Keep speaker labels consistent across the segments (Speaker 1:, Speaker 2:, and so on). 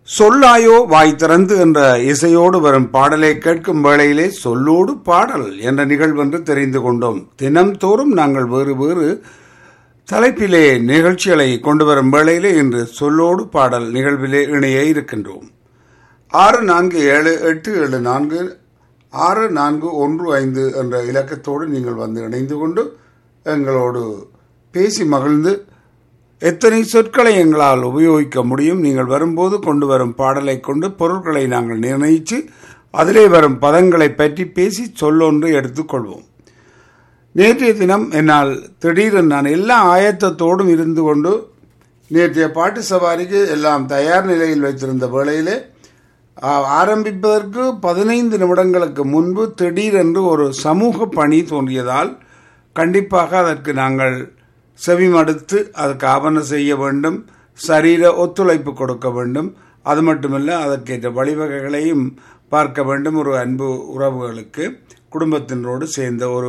Speaker 1: சொல்லாயோ வாய் திறந்து என்ற இசையோடு வரும் பாடலை கேட்கும் வேளையிலே சொல்லோடு பாடல் என்ற நிகழ்வென்று தெரிந்து கொண்டோம் தினம்தோறும் நாங்கள் வேறு வேறு தலைப்பிலே நிகழ்ச்சிகளை கொண்டு வரும் வேளையிலே இன்று சொல்லோடு பாடல் நிகழ்விலே இணைய இருக்கின்றோம் ஆறு நான்கு ஏழு எட்டு ஏழு நான்கு ஆறு நான்கு ஒன்று ஐந்து என்ற இலக்கத்தோடு நீங்கள் வந்து இணைந்து கொண்டு எங்களோடு பேசி மகிழ்ந்து எத்தனை சொற்களை எங்களால் உபயோகிக்க முடியும் நீங்கள் வரும்போது கொண்டு வரும் பாடலை கொண்டு பொருட்களை நாங்கள் நிர்ணயித்து அதிலே வரும் பதங்களை பற்றி பேசி சொல்லொன்று எடுத்துக்கொள்வோம் நேற்றைய தினம் என்னால் திடீரென நான் எல்லா ஆயத்தத்தோடும் இருந்து கொண்டு நேற்றைய பாட்டு சவாரிக்கு எல்லாம் தயார் நிலையில் வைத்திருந்த வேளையிலே ஆரம்பிப்பதற்கு பதினைந்து நிமிடங்களுக்கு முன்பு திடீரென்று ஒரு சமூக பணி தோன்றியதால் கண்டிப்பாக அதற்கு நாங்கள் செவிமடுத்து அதுக்கு ஆவணம் செய்ய வேண்டும் சரீர ஒத்துழைப்பு கொடுக்க வேண்டும் அது மட்டுமல்ல அதற்கேற்ற வழிவகைகளையும் பார்க்க வேண்டும் ஒரு அன்பு உறவுகளுக்கு குடும்பத்தினரோடு சேர்ந்த ஒரு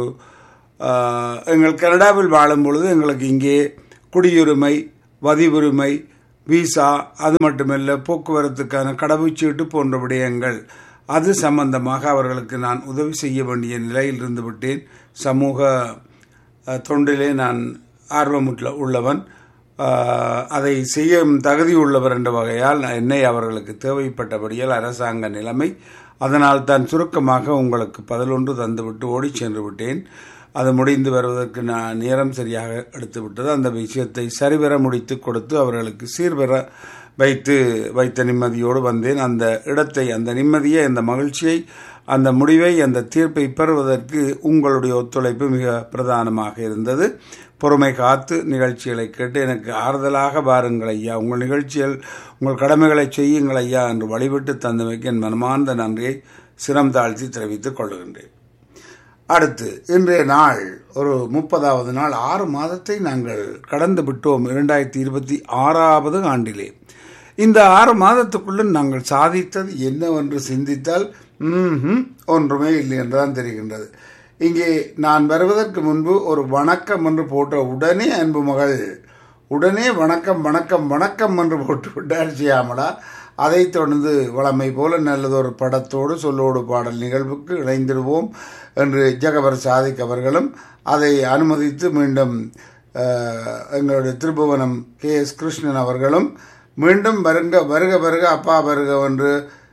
Speaker 1: எங்கள் கனடாவில் வாழும் பொழுது எங்களுக்கு இங்கே குடியுரிமை வதிவுரிமை விசா அது மட்டுமல்ல போக்குவரத்துக்கான கடவுச்சீட்டு போன்ற விடயங்கள் அது சம்பந்தமாக அவர்களுக்கு நான் உதவி செய்ய வேண்டிய நிலையில் இருந்து விட்டேன் சமூக தொண்டிலே நான் ஆர்வமுற்ற உள்ளவன் அதை செய்ய தகுதி உள்ளவர் என்ற வகையால் என்னை அவர்களுக்கு தேவைப்பட்டபடியால் அரசாங்க நிலைமை அதனால் தான் சுருக்கமாக உங்களுக்கு பதிலொன்று தந்துவிட்டு ஓடி சென்று விட்டேன் அது முடிந்து வருவதற்கு நான் நேரம் சரியாக எடுத்து விட்டது அந்த விஷயத்தை சரிவர முடித்து கொடுத்து அவர்களுக்கு சீர்பெற வைத்து வைத்த நிம்மதியோடு வந்தேன் அந்த இடத்தை அந்த நிம்மதியை அந்த மகிழ்ச்சியை அந்த முடிவை அந்த தீர்ப்பை பெறுவதற்கு உங்களுடைய ஒத்துழைப்பு மிக பிரதானமாக இருந்தது பொறுமை காத்து நிகழ்ச்சிகளை கேட்டு எனக்கு ஆறுதலாக பாருங்கள் ஐயா உங்கள் நிகழ்ச்சிகள் உங்கள் கடமைகளை செய்யுங்கள் ஐயா என்று வழிவிட்டு தந்தமைக்கு என் மனமார்ந்த நன்றியை சிரம் தாழ்த்தி தெரிவித்துக் கொள்கின்றேன் அடுத்து இன்றைய நாள் ஒரு முப்பதாவது நாள் ஆறு மாதத்தை நாங்கள் கடந்து விட்டோம் இரண்டாயிரத்தி இருபத்தி ஆறாவது ஆண்டிலே இந்த ஆறு மாதத்துக்குள்ள நாங்கள் சாதித்தது என்னவென்று சிந்தித்தால் ஒன்றுமே இல்லை என்றுதான் தெரிகின்றது இங்கே நான் வருவதற்கு முன்பு ஒரு வணக்கம் என்று போட்ட உடனே அன்பு மகள் உடனே வணக்கம் வணக்கம் வணக்கம் என்று போட்டு விட்டார் சியாமலா அதைத் தொடர்ந்து வளமை போல நல்லதொரு படத்தோடு சொல்லோடு பாடல் நிகழ்வுக்கு இணைந்திடுவோம் என்று ஜெகவர் சாதிக் அவர்களும் அதை அனுமதித்து மீண்டும் எங்களுடைய திருபுவனம் கே எஸ் கிருஷ்ணன் அவர்களும் மீண்டும் வருங்க வருக வருக அப்பா வருக என்று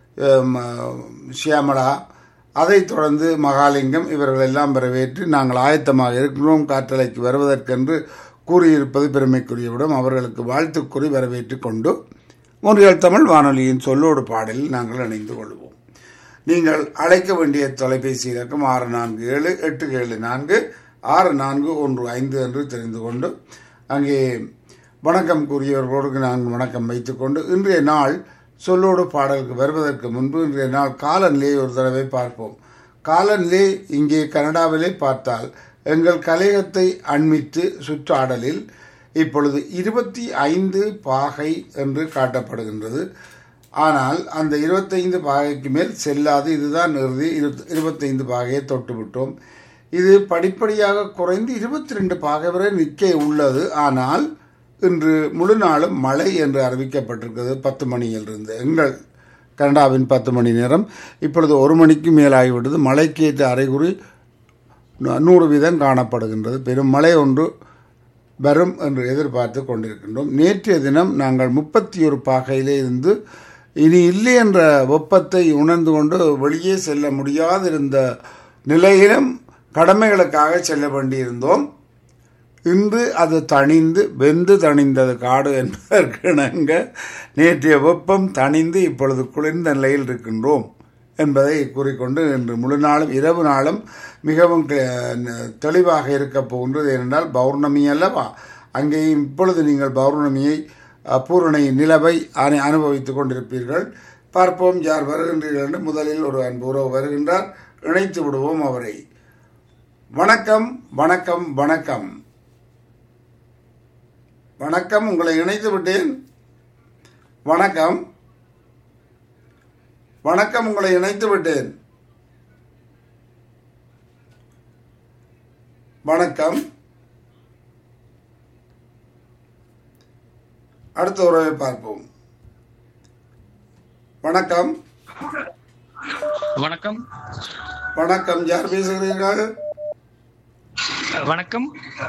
Speaker 1: ஷியாமலா அதைத் தொடர்ந்து மகாலிங்கம் இவர்கள் எல்லாம் வரவேற்று நாங்கள் ஆயத்தமாக இருக்கிறோம் காற்றலைக்கு வருவதற்கென்று கூறியிருப்பது பெருமைக்குரியவிடம் அவர்களுக்கு வாழ்த்து கூறி வரவேற்று கொண்டு ஒன்றியல் தமிழ் வானொலியின் சொல்லோடு பாடலில் நாங்கள் இணைந்து கொள்வோம் நீங்கள் அழைக்க வேண்டிய தொலைபேசி இலக்கம் ஆறு நான்கு ஏழு எட்டு ஏழு நான்கு ஆறு நான்கு ஒன்று ஐந்து என்று தெரிந்து கொண்டு அங்கே வணக்கம் கூறியவர்களோடு நாங்கள் வணக்கம் வைத்துக்கொண்டு இன்றைய நாள் சொல்லோடு பாடலுக்கு வருவதற்கு முன்பு இன்றைய நாள் காலநிலையை ஒரு தடவை பார்ப்போம் காலநிலை இங்கே கனடாவிலே பார்த்தால் எங்கள் கலையகத்தை அண்மித்து சுற்றாடலில் இப்பொழுது இருபத்தி ஐந்து பாகை என்று காட்டப்படுகின்றது ஆனால் அந்த இருபத்தைந்து பாகைக்கு மேல் செல்லாது இதுதான் இறுதி இருபத்தைந்து பாகையை தொட்டுவிட்டோம் இது படிப்படியாக குறைந்து இருபத்தி ரெண்டு பாகை வரை நிற்க உள்ளது ஆனால் இன்று முழு நாளும் மழை என்று அறிவிக்கப்பட்டிருக்கிறது பத்து மணியிலிருந்து எங்கள் கனடாவின் பத்து மணி நேரம் இப்பொழுது ஒரு மணிக்கு மேலாகிவிட்டது மழைக்கேற்ற அறிகுறி நூறு வீதம் காணப்படுகின்றது பெரும் மழை ஒன்று வரும் என்று எதிர்பார்த்து கொண்டிருக்கின்றோம் நேற்றைய தினம் நாங்கள் முப்பத்தி ஒரு பாகையிலே இருந்து இனி இல்லை என்ற வெப்பத்தை உணர்ந்து கொண்டு வெளியே செல்ல முடியாதிருந்த நிலையிலும் கடமைகளுக்காக செல்ல வேண்டியிருந்தோம் இன்று அது தணிந்து வெந்து தணிந்தது காடு என்பதற்கிணங்க நேற்றைய வெப்பம் தணிந்து இப்பொழுது குளிர்ந்த நிலையில் இருக்கின்றோம் என்பதை கூறிக்கொண்டு இன்று முழு நாளும் இரவு நாளும் மிகவும் தெளிவாக இருக்க போகின்றது ஏனென்றால் பௌர்ணமி அல்லவா அங்கேயும் இப்பொழுது நீங்கள் பௌர்ணமியை பூரணை நிலவை அனுபவித்துக் கொண்டிருப்பீர்கள் பார்ப்போம் யார் வருகின்றீர்கள் என்று முதலில் ஒரு அன்பு உறவு வருகின்றார் இணைத்து விடுவோம் அவரை வணக்கம் வணக்கம் வணக்கம் வணக்கம் உங்களை இணைத்து விட்டேன் வணக்கம் வணக்கம் உங்களை இணைத்து விட்டேன் வணக்கம் அடுத்த உறவை பார்ப்போம் வணக்கம்
Speaker 2: வணக்கம்
Speaker 1: வணக்கம் யார் பேசுகிறீர்கள்
Speaker 2: வணக்கம்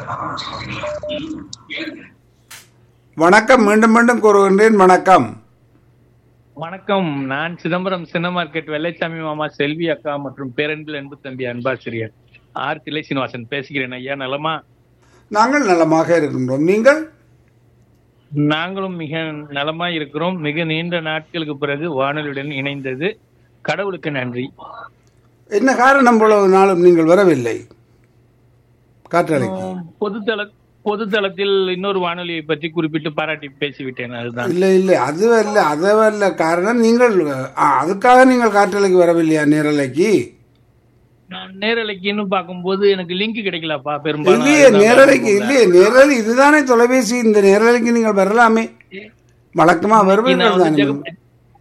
Speaker 1: வணக்கம் மீண்டும் மீண்டும் கூறுகின்றேன் வணக்கம்
Speaker 2: வணக்கம் நான் சிதம்பரம் சின்ன மார்க்கெட் வெள்ளைச்சாமி மாமா செல்வி அக்கா மற்றும் பேரன்பில் அன்பு தம்பி அன்பாசிரியர் ஆர் திலை சீனிவாசன் பேசுகிறேன் ஐயா நலமா
Speaker 1: நாங்கள் நலமாக இருக்கின்றோம் நீங்கள்
Speaker 2: நாங்களும் மிக நலமா இருக்கிறோம் மிக நீண்ட நாட்களுக்கு பிறகு வானொலியுடன் இணைந்தது கடவுளுக்கு நன்றி
Speaker 1: என்ன காரணம் இவ்வளவு நாளும் நீங்கள் வரவில்லை காற்றலைக்கு
Speaker 2: பொதுத்தள பொதுத்தளத்தில் இன்னொரு வானொலியை பற்றி குறிப்பிட்டு பாராட்டி பேசிவிட்டேன் அதுதான்
Speaker 1: இல்லை இல்லை அது அல்ல அது அல்ல காரணம் நீங்கள் ஆ, அதுக்காக நீங்கள் காற்றலைக்கு வரவில்லையா நேரலைக்கு
Speaker 2: நான் நேரலைக்குன்னு பார்க்கும்போது எனக்கு லிங்க் கிடைக்கலப்பா பெரும்பாலும்
Speaker 1: இல்லையே
Speaker 2: அதுதான்
Speaker 1: நேரலைக்கு இல்லையே நேரலை இதுதானே தொலைபேசி இந்த நேரலைக்கு நீங்கள் வரலாமே வழக்கமா
Speaker 2: நான்
Speaker 1: வருவீர்கள்
Speaker 2: வந்து
Speaker 1: தானே
Speaker 2: ஜெக-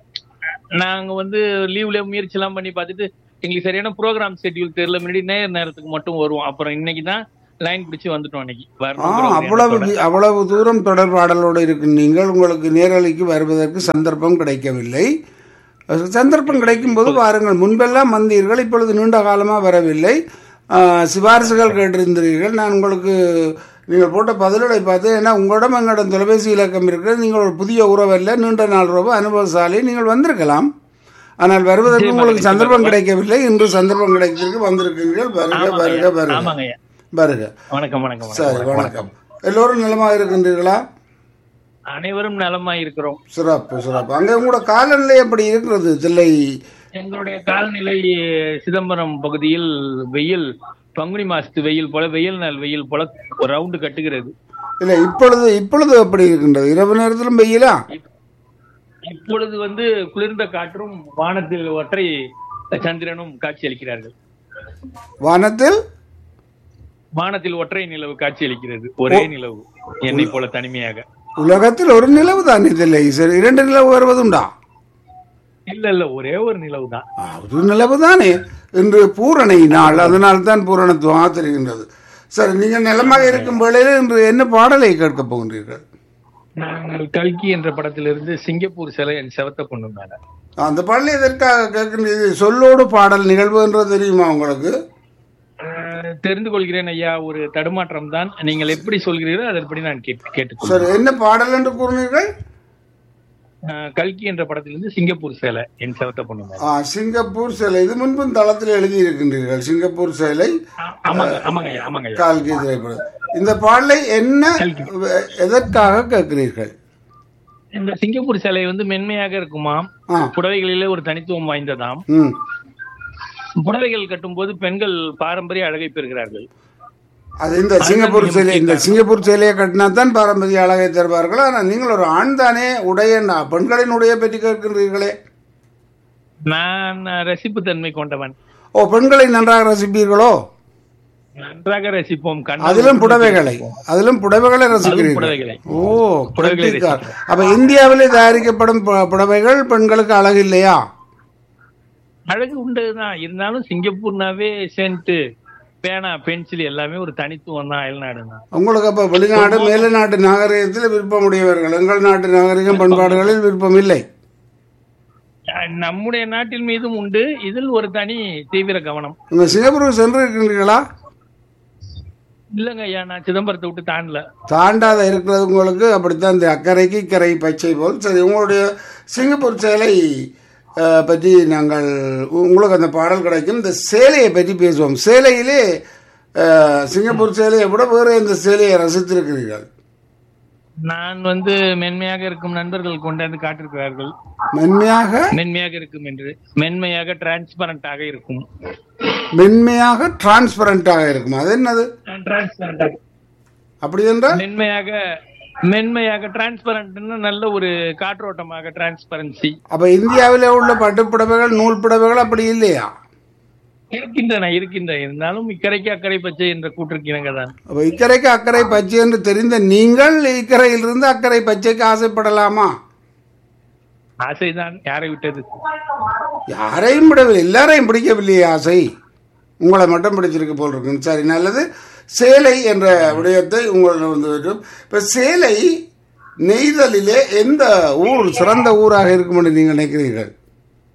Speaker 2: நாங்க வந்து லீவ்ல முயற்சி எல்லாம் பண்ணி பார்த்துட்டு எங்களுக்கு சரியான ப்ரோக்ராம் ஷெட்யூல் தெரியல முன்னாடி நேர் நேரத்துக்கு மட்டும் வருவோம் அப்புறம் இன்னைக்கு தான் லைன் பிடிச்சு வந்துட்டோம் இன்னைக்கு
Speaker 1: ஆ
Speaker 2: வரணுங்கிற ஒரு
Speaker 1: அவ்வளவு
Speaker 2: எண்ணத்தோட.
Speaker 1: அவ்வளவு தூரம் தொடர்பாடலோடு இருக்கு நீங்கள் உங்களுக்கு நேரலைக்கு வருவதற்கு சந்தர்ப்பம் கிடைக்கவில்லை சந்தர்ப்பம் கிடைக்கும் போது வாருங்கள் முன்பெல்லாம் வந்தீர்கள் இப்பொழுது நீண்ட காலமாக வரவில்லை ஆ, சிபாரிசுகள் கேட்டிருந்தீர்கள் நான் உங்களுக்கு நீங்கள் போட்ட பதில்களை பார்த்து ஏன்னா உங்களிடம் எங்களிடம் தொலைபேசி இலக்கம் இருக்கிறது நீங்கள் ஒரு புதிய உறவல்ல நீண்ட நாள் உறவு அனுபவசாலி நீங்கள் வந்திருக்கலாம் ஆனால் வருவதற்கு உங்களுக்கு சந்தர்ப்பம் கிடைக்கவில்லை இன்று சந்தர்ப்பம் கிடைத்திருக்கு வந்திருக்கிறீர்கள் வருக வருக வருக
Speaker 2: ஆமாங்க ஐயா
Speaker 1: வருக
Speaker 2: வணக்கம் வணக்கம்
Speaker 1: சரி
Speaker 2: வணக்கம்
Speaker 1: வணக்கம் எல்லோரும் நலமாக இருக்கின்றீர்களா
Speaker 2: அனைவரும் நலமா இருக்கிறோம்
Speaker 1: சிறப்பு சிறப்பு அங்கே உங்களோட காலநிலை எப்படி இருக்கிறது தில்லை
Speaker 2: எங்களுடைய காலநிலை சிதம்பரம் பகுதியில் வெயில் பங்குனி மாசத்து வெயில் போல வெயில் நாள் வெயில் போல ஒரு ரவுண்டு கட்டுகிறது
Speaker 1: இல்லை இப்பொழுது இப்பொழுது எப்படி இருக்கின்றது இரவு நேரத்திலும் வெயிலா
Speaker 2: இப்பொழுது வந்து குளிர்ந்த காற்றும் வானத்தில் ஒற்றை சந்திரனும் காட்சி அளிக்கிறார்கள்
Speaker 1: வானத்தில்
Speaker 2: வானத்தில் ஒற்றை நிலவு காட்சி அளிக்கிறது ஒரே நிலவு என்னை போல தனிமையாக
Speaker 1: உலகத்தில் ஒரு நிலவு தான் தில்லை சரி இரண்டு நிலவு வருவதுண்டா
Speaker 2: இல்ல இல்ல ஒரே ஒரு நிலவு தான்
Speaker 1: ஆ, ஒரு நிலவு தானே இன்று பூரணை நாள் அதனால் தான் பூரணத்துவமாக தெரிகின்றது சரி நீங்கள் நிலமாக இருக்கும் வேளையில் இன்று என்ன பாடலை கேட்கப் போகின்றீர்கள்
Speaker 2: நாங்கள் கல்கி என்ற படத்திலிருந்து சிங்கப்பூர் சிலை என் செவத்த பொண்ணு மேல
Speaker 1: அந்த பாடலை எதற்காக கேட்கின்றது சொல்லோடு பாடல் நிகழ்வு என்றது தெரியுமா உங்களுக்கு
Speaker 2: அஹ், தெரிந்து கொள்கிறேன் ஐயா ஒரு தடுமாற்றம் தான் நீங்கள் எப்படி சொல்கிறீர்களோ அதன்படி நான் கேட்டு கேட்டுக்கொள்கிறேன்
Speaker 1: சரி என்ன பாடல் என்று கூறினீர்கள்
Speaker 2: அஹ், கல்கி என்ற படத்திலிருந்து சிங்கப்பூர் சேலை என் செவத்த பொண்ணு மேல
Speaker 1: ஆ, சிங்கப்பூர் சேலை இது முன்பும் தளத்தில் எழுதியிருக்கின்றீர்கள் சிங்கப்பூர் சேலை
Speaker 2: ஆ- ஆமாங்க ஆமாங்க ஐயா ஆமாங்க ஐயா
Speaker 1: கால்கி திரைப்படம் இந்த பாடலை என்ன எதற்காக கேட்கிறீர்கள்
Speaker 2: இந்த சிங்கப்பூர் சேலை வந்து மென்மையாக இருக்குமாம்
Speaker 1: ஆ
Speaker 2: புடவைகளிலே ஒரு தனித்துவம் வாய்ந்ததாம்
Speaker 1: ம்
Speaker 2: புடவைகள் கட்டும்போது பெண்கள் பாரம்பரிய அழகை பெறுகிறார்கள்
Speaker 1: அது இந்த சிங்கப்பூர் சேலை இந்த சிங்கப்பூர் சேலையை கட்டினா தான் பாரம்பரிய அழகை தருவார்கள் ஆனால் நீங்கள் ஒரு ஆண் தானே உடைய பெண்களின் உடைய பற்றி கேட்கின்றீர்களே
Speaker 2: நான் ரசிப்பு தன்மை கொண்டவன்
Speaker 1: ஓ பெண்களை நன்றாக ரசிப்பீர்களோ
Speaker 2: நன்றாக ரசிப்போம் கண்ணால்
Speaker 1: அதிலும் புடவைகளை அதிலும் புடவைகளை ரசிக்கிறீர்கள்
Speaker 2: புடவைகளை
Speaker 1: ஓ
Speaker 2: புடவைகளை
Speaker 1: கெட்டிக்கார். அப்ப இந்தியாவிலே தயாரிக்கப்படும் பு- புடவைகள் பெண்களுக்கு அழகு இல்லையா
Speaker 2: அழகு உண்டுதான் இருந்தாலும் சிங்கப்பூர்னாவே சென்ட் பேனா பென்சில் எல்லாமே ஒரு தனித்துவம் தான் அயல்நாடு தான்
Speaker 1: உங்களுக்கு அப்ப வெளிநாடு மேல நாட்டு நாகரிகத்தில் விருப்பம் உடையவர்கள் எங்கள் நாட்டு நாகரிகம் பண்பாடுகளில் விருப்பம் இல்லை
Speaker 2: அஹ் நம்முடைய நாட்டில் மீதும் உண்டு இதில் ஒரு தனி தீவிர கவனம்
Speaker 1: உங்க சிங்கப்பூருக்கு சென்று இருக்கின்றீர்களா
Speaker 2: இல்லங்க ஐயா நான் சிதம்பரத்தை விட்டு தாண்டல
Speaker 1: தாண்டாத இருக்கிறது உங்களுக்கு அப்படித்தான் இந்த அக்கறைக்கு இக்கரை பச்சை போல் சரி உங்களுடைய சிங்கப்பூர் சேலை அஹ், பற்றி நாங்கள் உ- உங்களுக்கு அந்த பாடல் கிடைக்கும் இந்த சேலையை பற்றி பேசுவோம் சேலையிலே அஹ், சிங்கப்பூர் சேலையை விட வேறு எந்த சேலையை ரசித்திருக்கிறீர்கள்
Speaker 2: நான் வந்து மென்மையாக இருக்கும் நண்பர்கள் கொண்டாந்து காட்டிருக்கிறார்கள்
Speaker 1: மென்மையாக
Speaker 2: மென்மையாக இருக்கும் என்று மென்மையாக டிரான்ஸ்பரண்டாக இருக்கும்
Speaker 1: மென்மையாக டிரான்ஸ்பரண்டாக இருக்கும் அது என்னது
Speaker 2: டிரான்ஸ்பரண்டாக
Speaker 1: அப்படி என்றால்
Speaker 2: மென்மையாக மென்மையாக டிரான்ஸ்பரண்ட்னு நல்ல ஒரு காற்றோட்டமாக டிரான்ஸ்பரன்சி
Speaker 1: அப்ப இந்தியாவிலே உள்ள பட்டுப்புடவைகள் நூல் புடவைகள் அப்படி இல்லையா
Speaker 2: இருக்கின்றன இருக்கின்றன இருந்தாலும் இக்கரைக்கு அக்கறை பச்சை என்ற கூற்றுக்கு இணங்க தான்
Speaker 1: அப்ப இக்கரைக்கு அக்கறை பச்சை என்று தெரிந்த நீங்கள் இக்கரையிலிருந்து அக்கறை பச்சைக்கு ஆசைப்படலாமா
Speaker 2: ஆசைதான் யாரை விட்டது
Speaker 1: யாரையும் விடவில்லை எல்லாரையும் பிடிக்கவில்லையே ஆசை உங்களை மட்டும் பிடிச்சிருக்கு போல் இருக்கு சரி நல்லது சேலை என்ற விடயத்தை உங்களிடம் வந்து வரும் இப்போ சேலை நெய்தலிலே எந்த ஊர் சிறந்த ஊராக இருக்கும் என்று நீங்கள் நினைக்கிறீர்கள்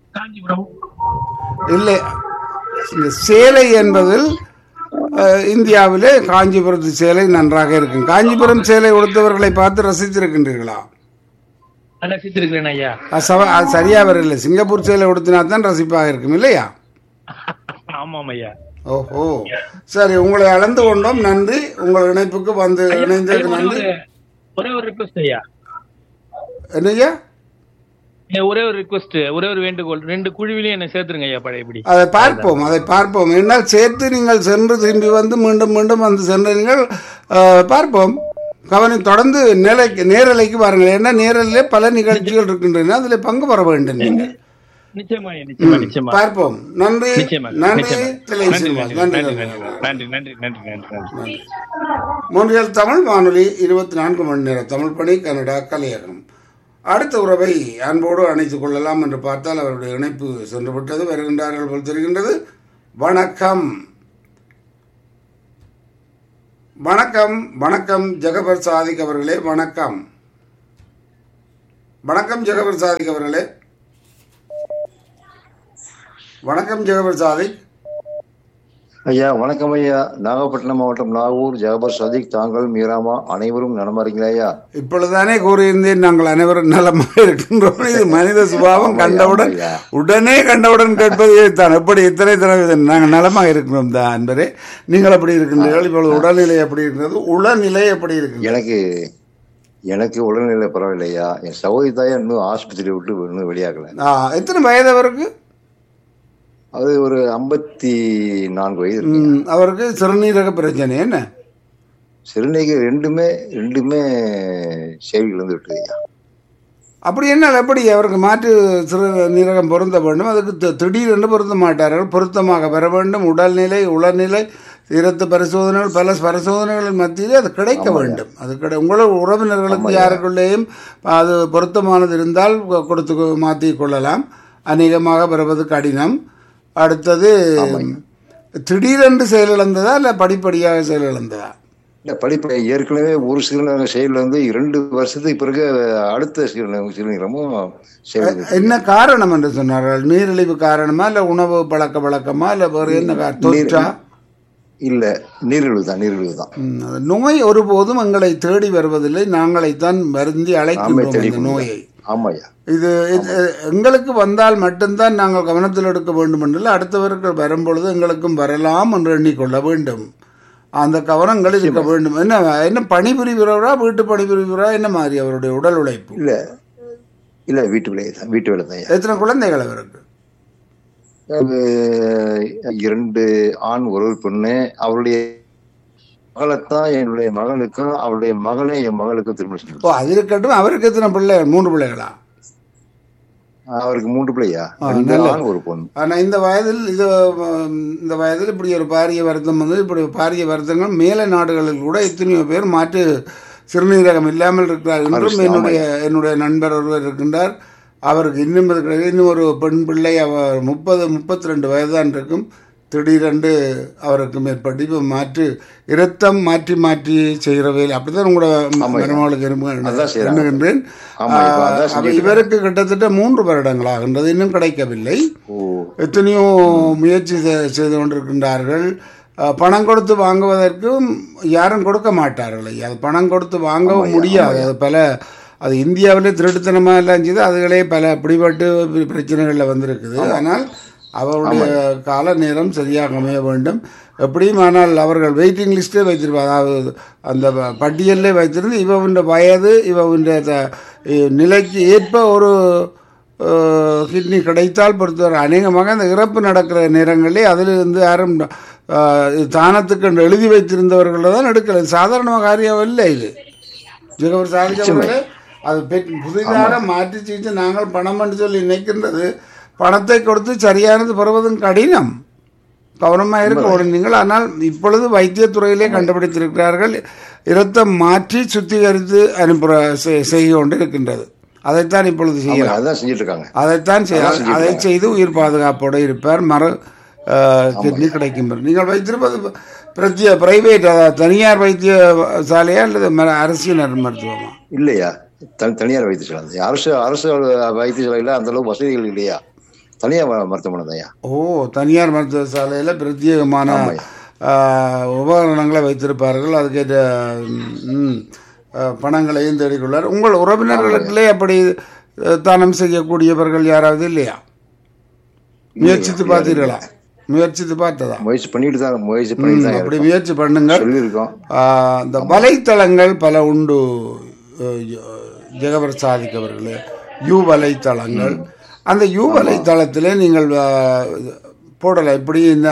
Speaker 2: காஞ்சிபுரம்
Speaker 1: இல்லை இந்த சேலை என்பதில் அஹ், இந்தியாவிலே காஞ்சிபுரத்து சேலை நன்றாக இருக்கும் காஞ்சிபுரம் சேலை உடுத்தவர்களை பார்த்து ரசித்திருக்கின்றீர்களா
Speaker 2: ரசித்திருக்கிறேன் ஐயா
Speaker 1: அது சவ- அது சரியா வரல சிங்கப்பூர் சேலை உடுத்தினா தான் ரசிப்பாக இருக்கும் இல்லையா
Speaker 2: ஆமாம் ஐயா
Speaker 1: ஓஹோ சரி உங்களை அளந்து கொண்டோம் நன்றி உங்கள் இணைப்புக்கு வந்து இணைந்ததுக்கு
Speaker 2: ஒரே
Speaker 1: நன்றி
Speaker 2: ஒரு- ஒரே ஒரு ரிக்வஸ்ட் ஐயா
Speaker 1: என்னய்யா
Speaker 2: ஏ, ஒரே ஒரு ரிக்வஸ்ட் ஒரே ஒரு வேண்டுகோள் ரெண்டு குழுவிலையும் என்ன சேர்த்துருங்க ஐயா பழையபடி
Speaker 1: அதை பார்ப்போம் அதை பார்ப்போம் என்னால் சேர்த்து நீங்கள் சென்று திரும்பி வந்து மீண்டும் மீண்டும் வந்து சென்று நீங்கள் அஹ், பார்ப்போம் கவனி தொடர்ந்து நிலைக்கு நேரலைக்கு பாருங்கள் ஏன்னா நேரலிலே பல நிகழ்ச்சிகள் இருக்கின்றன அதில் பங்கு பெற வேண்டும் நீங்கள்
Speaker 2: நிச்சயமா ஐயா, நிச்சயமா நிச்சயமா
Speaker 1: பார்ப்போம் நன்றி
Speaker 2: நிச்சயமா
Speaker 1: நன்றி
Speaker 2: நிச்சயமா.
Speaker 1: திலை
Speaker 2: நன்றி
Speaker 1: சீனிவாஸ்.
Speaker 2: நன்றி
Speaker 1: நன்றி
Speaker 2: நன்றி
Speaker 1: நன்றி
Speaker 2: நன்றி நன்றி நன்றி நன்றி நன்றி
Speaker 1: மூன்றியல் தமிழ் வானொலி இருபத்தி நான்கு மணி நேரம் தமிழ் பணி கனடா கலையகம் அடுத்த உறவை அன்போடு அணைத்துக் கொள்ளலாம் என்று பார்த்தால் அவருடைய இணைப்பு சென்று விட்டது வருகின்றார்கள் போல் தெரிகின்றது வணக்கம் வணக்கம் வணக்கம் ஜெகபர் சாதிக் அவர்களே வணக்கம் வணக்கம் ஜெகபர் சாதிக் அவர்களே வணக்கம் ஜெகபர் சாதிக்
Speaker 3: ஐயா வணக்கம் ஐயா நாகப்பட்டினம் மாவட்டம் நாகூர் ஜாபர் சதிக் தாங்கள் மீராமா அனைவரும் நலமாறீங்களா ஐயா
Speaker 1: இப்பொழுதுதானே கூறியிருந்தேன் நாங்கள் அனைவரும் நலமாக இருக்கின்றோம் இது மனித சுபாவம் கண்டவுடன்
Speaker 3: ஆமாய்யா.
Speaker 1: உடனே கண்டவுடன் கேட்பது தான் எப்படி இத்தனை தடவை நாங்கள் நலமாக இருக்கிறோம் தான் அன்பரே நீங்கள் எப்படி இருக்கின்றீர்கள் இப்பொழுது உடல்நிலை எப்படி இருக்கிறது உளநிலை எப்படி இருக்கின்றது
Speaker 3: எனக்கு எனக்கு உடல்நிலை பரவாயில்லையா என் சகோதரி தாயா இன்னும் ஆஸ்பத்திரி விட்டு இன்னும் வெளியாகல
Speaker 1: ஆ, எத்தனை வயது அவருக்கு
Speaker 3: அது ஒரு ஐம்பத்தி நான்கு வயது இருக்கு
Speaker 1: ம், அவருக்கு சிறுநீரக பிரச்சனை என்ன
Speaker 3: சிறுநீர்கள் ரெண்டுமே ரெண்டுமே சேவைகள் வந்து விட்டு ஐயா
Speaker 1: அப்படி என்ன எப்படி அவருக்கு மாற்று சிறுநீரகம் பொருந்த வேண்டும் அதுக்கு தி- திடீரென்று பொருத்த மாட்டார்கள் பொருத்தமாக பெற வேண்டும் உடல்நிலை உளநிலை இரத்த பரிசோதனைகள் பல பரிசோதனைகளின் மத்தியிலே அது கிடைக்க வேண்டும் அது கிடை உங்களோட உறவினர்களுக்கு யாருக்குள்ளேயும் அது பொருத்தமானது இருந்தால் கொ- கொடுத்து மாற்றி கொள்ளலாம் அநேகமாக பெறுவது கடினம் அடுத்தது திடீரென்று செயலிழந்ததா இல்லை படிப்படியாக செயலிழந்ததா
Speaker 3: இந்த படிப்பு ஏற்கனவே ஒரு சிறுநீரக செயல் வந்து இரண்டு வருஷத்துக்கு பிறகு அடுத்த சிறுநீரக சிறுநீரகமும் செயல்
Speaker 1: என்ன காரணம் என்று சொன்னார்கள் நீரிழிவு காரணமா இல்ல உணவு பழக்க வழக்கமா இல்ல வேறு என்ன காரணம்? தொற்றா
Speaker 3: இல்ல நீரிழிவு தான் நீரிழிவு தான்
Speaker 1: ம், அது நோய் ஒருபோதும் எங்களை தேடி வருவதில்லை நாங்களைத்தான் வருந்தி அழைக்கின்றோம்
Speaker 3: தேடி
Speaker 1: இந்த
Speaker 3: கொண்டு
Speaker 1: நோயை
Speaker 3: ஆமாய்யா
Speaker 1: இது இது எங்களுக்கு வந்தால் மட்டும்தான் நாங்கள் கவனத்தில் எடுக்க வேண்டும் என்றில்லை அடுத்தவர்கள் வரும்பொழுது எங்களுக்கும் வரலாம் என்று எண்ணிக்கொள்ள வேண்டும் அந்த கவனங்கள் இருக்க வேண்டும் என்ன என்ன பணிபுரிகிறவரா வீட்டு பணிபுரிகிறவரா என்ன மாதிரி அவருடைய உடல் உழைப்பு
Speaker 3: இல்ல இல்ல வீட்டு வேலை தான் வீட்டு வேலை தான்
Speaker 1: எத்தனை குழந்தைகள் அவருக்கு
Speaker 3: அது இரண்டு ஆண் ஒரு பெண்ணு அவருடைய மகளைத்தான் என்னுடைய மகனுக்கும் அவருடைய மகளை என் மகளுக்கும் திருமணம் செஞ்சு
Speaker 1: ஓ அது இருக்கட்டும் அவருக்கு எத்தனை பிள்ளைகள் மூன்று பிள்ளைகளா
Speaker 3: அவருக்கு மூன்று பிள்ளையா
Speaker 1: ஆ,
Speaker 3: ரெண்டு
Speaker 1: நல்லது.
Speaker 3: ஆண் ஒரு பொண்ணு
Speaker 1: ஆனா இந்த வயதில் இது உம், இந்த வயதில் இப்படி ஒரு பாரிய வருத்தம் வந்து இப்படி பாரிய வருத்தங்கள் மேல நாடுகளில் கூட எத்தனையோ பேர் மாற்று சிறுநீரகம் இல்லாமல் இருக்கிறார் என்றும் என்னுடைய என்னுடைய நண்பர் ஒருவர் இருக்கின்றார் அவருக்கு இன்னும் இருக்கிறது இன்னும் ஒரு பெண் பிள்ளை அவர் முப்பது முப்பத்தி ரெண்டு வயது தான் இருக்கும் திடீரென்று அவருக்கு மேற்பட்டு இப்போ மாற்று இரத்தம் மாற்றி மாற்றி செய்கிற வேலை அப்படித்தான் உங்களோட மருமகளுக்கு
Speaker 3: அதான் செய்றாங்க.
Speaker 1: எண்ணுகின்றேன்
Speaker 3: ஆமா, இப்ப அதான்
Speaker 1: அப்ப
Speaker 3: செஞ்சுட்டு
Speaker 1: இவருக்கு கிட்டத்தட்ட மூன்று வருடங்கள் ஆகின்றது இன்னும் கிடைக்கவில்லை
Speaker 3: ஓ
Speaker 1: எத்தனையோ முயற்சி செ- செய்து கொண்டிருக்கின்றார்கள் அஹ், பணம் கொடுத்து வாங்குவதற்கும் யாரும் கொடுக்க மாட்டார்கள் ஐயா. அது பணம் கொடுத்து வாங்கவும் முடியாது அது பல அது இந்தியாவிலே திருட்டுத்தனமா எல்லாம் செய்து அதுகளே பல பிடிபட்டு பி- பிரச்சனைகள்ல வந்திருக்குது ஆனால் அவருடைய கால நேரம் சரியாக அமைய வேண்டும் எப்படியும் ஆனால் அவர்கள் வெயிட்டிங் லிஸ்ட்டே வைத்திருப்பார் அதாவது அந்த ப- பட்டியலிலே வைத்திருந்து இவவுடைய வயது இவவுடைய த- நிலைக்கு ஏற்ப ஒரு கிட்னி கிடைத்தால் பொறுத்தவரை அநேகமாக அந்த இறப்பு நடக்கிற நேரங்களிலே அதிலிருந்து யாரும் அஹ், இது தானத்துக்கு என்று எழுதி வைத்திருந்தவர்கள் தான் எடுக்கல இது சாதாரண காரியம் இல்லை இது ஜெகவர் சாதிச்சவர்களே அது பெற்- புதிதாக மாற்றி சிகிச்சை நாங்கள் பணம் என்று சொல்லி நினைக்கின்றது பணத்தை கொடுத்து சரியானது பெறுவதும் கடினம் கவனமாக இருக்க வேண்டும் நீங்கள் ஆனால் இப்பொழுது வைத்தியத்துறையிலே கண்டுபிடித்திருக்கிறார்கள் இரத்தம் மாற்றி சுத்திகரித்து அனுப்புற செய்- செய்து கொண்டு இருக்கின்றது அதைத்தான் இப்பொழுது செய்யலாம்
Speaker 3: அதான் செஞ்சுட்டு இருக்காங்க
Speaker 1: அதைத்தான் செய்ய அதை செய்து உயிர் பாதுகாப்போடு இருப்பார் மறு அஹ், கிட்னி கிடைக்கும் பெறும். நீங்கள் வைத்திருப்பது பிரத்ய பிரைவேட் அதாவது தனியார் வைத்தியசாலையா அல்லது ம- அரசியல் மருத்துவமா
Speaker 3: இல்லையா தனி- தனியார் வைத்தியசாலை அரசு அரசு வைத்தியசாலையில அந்த அளவு வசதிகள் இல்லையா தனியார் ம- மருத்துவமனை தான் ஐயா
Speaker 1: ஓ தனியார் மருத்துவ சாலையில பிரத்யேகமான
Speaker 3: ஆமாய்யா.
Speaker 1: ஆ, உபகரணங்களை வைத்திருப்பார்கள் அதுக்கேற்ற ம், ஆ, பணங்களையும் தேடிக்கொள்ளார் உங்கள் உறவினர்களுக்குள்ளே அப்படி அ, தானம் செய்யக்கூடியவர்கள் யாராவது இல்லையா முயற்சித்து பார்த்தீர்களா முயற்சித்து பார்த்ததா
Speaker 3: முயற்சி பண்ணிட்டு தான் முயற்சி பண்ணிட்டு தான்
Speaker 1: அப்படி
Speaker 3: இருக்கோம்
Speaker 1: முயற்சி பண்ணுங்கள்
Speaker 3: சொல்லியிருக்கோம்
Speaker 1: ஆ, இந்த வலைத்தளங்கள் பல உண்டு அஹ், ஜெகவர் சாதிக் அவர்களே யூ வலைத்தளங்கள் அந்த யூ வலைத்தளத்திலே நீங்கள் ஆ, போடலாம் இப்படி இந்த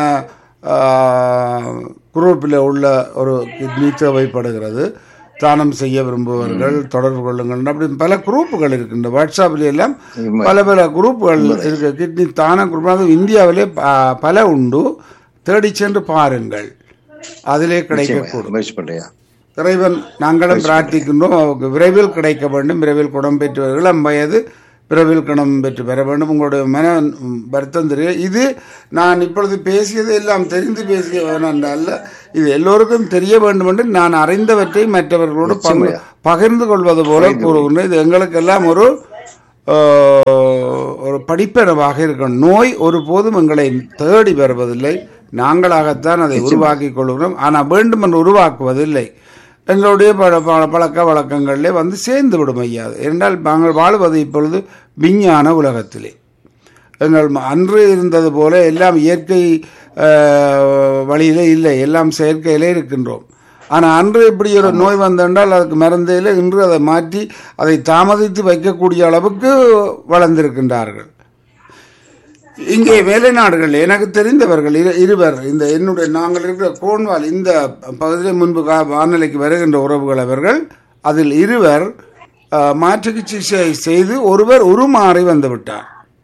Speaker 1: குரூப்பில் உள்ள ஒரு கிட்னி தேவைப்படுகிறது தானம் செய்ய விரும்புபவர்கள் தொடர்பு கொள்ளுங்கள் அப்படி பல குரூப்புகள் இருக்கின்ற வாட்ஸ்அப்ல எல்லாம்
Speaker 3: உண்மை.
Speaker 1: பல பல குரூப்புகள் இருக்கு கிட்னி தான குரூப் அது இந்தியாவிலே ப- பல உண்டு தேடி சென்று பாருங்கள் அதிலே கிடைக்கக்கூடும்
Speaker 3: முயற்சி பண்றியா
Speaker 1: இறைவன் நாங்களும் பிரார்த்திக்கின்றோம் அவருக்கு விரைவில் கிடைக்க வேண்டும் விரைவில் குணம் பெற்று இளம் வயது விரைவில் குணம் பெற்று பெற வேண்டும் உங்களுடைய மன ம், வருத்தம் தெரியும் இது நான் இப்பொழுது பேசியது எல்லாம் தெரிந்து பேசிய அல்ல இது எல்லோருக்கும் தெரிய வேண்டும் என்று நான் அறிந்தவற்றை மற்றவர்களோடு பங்கு பகிர்ந்து கொள்வது போல கூறுகின்றேன் இது எங்களுக்கெல்லாம் ஒரு ஆஹ், ஒரு படிப்பெறவாக இருக்கணும் நோய் ஒருபோதும் எங்களை தேடி வருவதில்லை நாங்களாகத்தான் அதை உருவாக்கி கொள்கிறோம் ஆனால் வேண்டும் என்று உருவாக்குவதில்லை எங்களுடைய பழ பழ- பழக்க வழக்கங்களிலே வந்து சேர்ந்து விடும் ஐயா அது. என்றால் நாங்கள் வாழ்வது இப்பொழுது விஞ்ஞான உலகத்திலே எங்கள் ம- அன்று இருந்தது போல எல்லாம் இயற்கை ஆஹ், வழியிலே இல்லை எல்லாம் செயற்கையிலே இருக்கின்றோம் ஆனால் அன்று இப்படி ஒரு நோய் வந்தென்றால் அதுக்கு மருந்தையில் இன்று அதை மாற்றி அதை தாமதித்து வைக்கக்கூடிய அளவுக்கு வளர்ந்திருக்கின்றார்கள் இங்கே வேலை நாடுகள் எனக்கு தெரிந்தவர்கள் இரு இருவர் இந்த என்னுடைய நாங்கள் இருக்கிற கோன்வால் இந்த பகுதியில் முன்பு கா- வானிலைக்கு வருகின்ற உறவுகள் அவர்கள் அதில் இருவர் அஹ், மாற்று சிகிச்சை செய்து ஒருவர் உருமாறி வந்து விட்டார்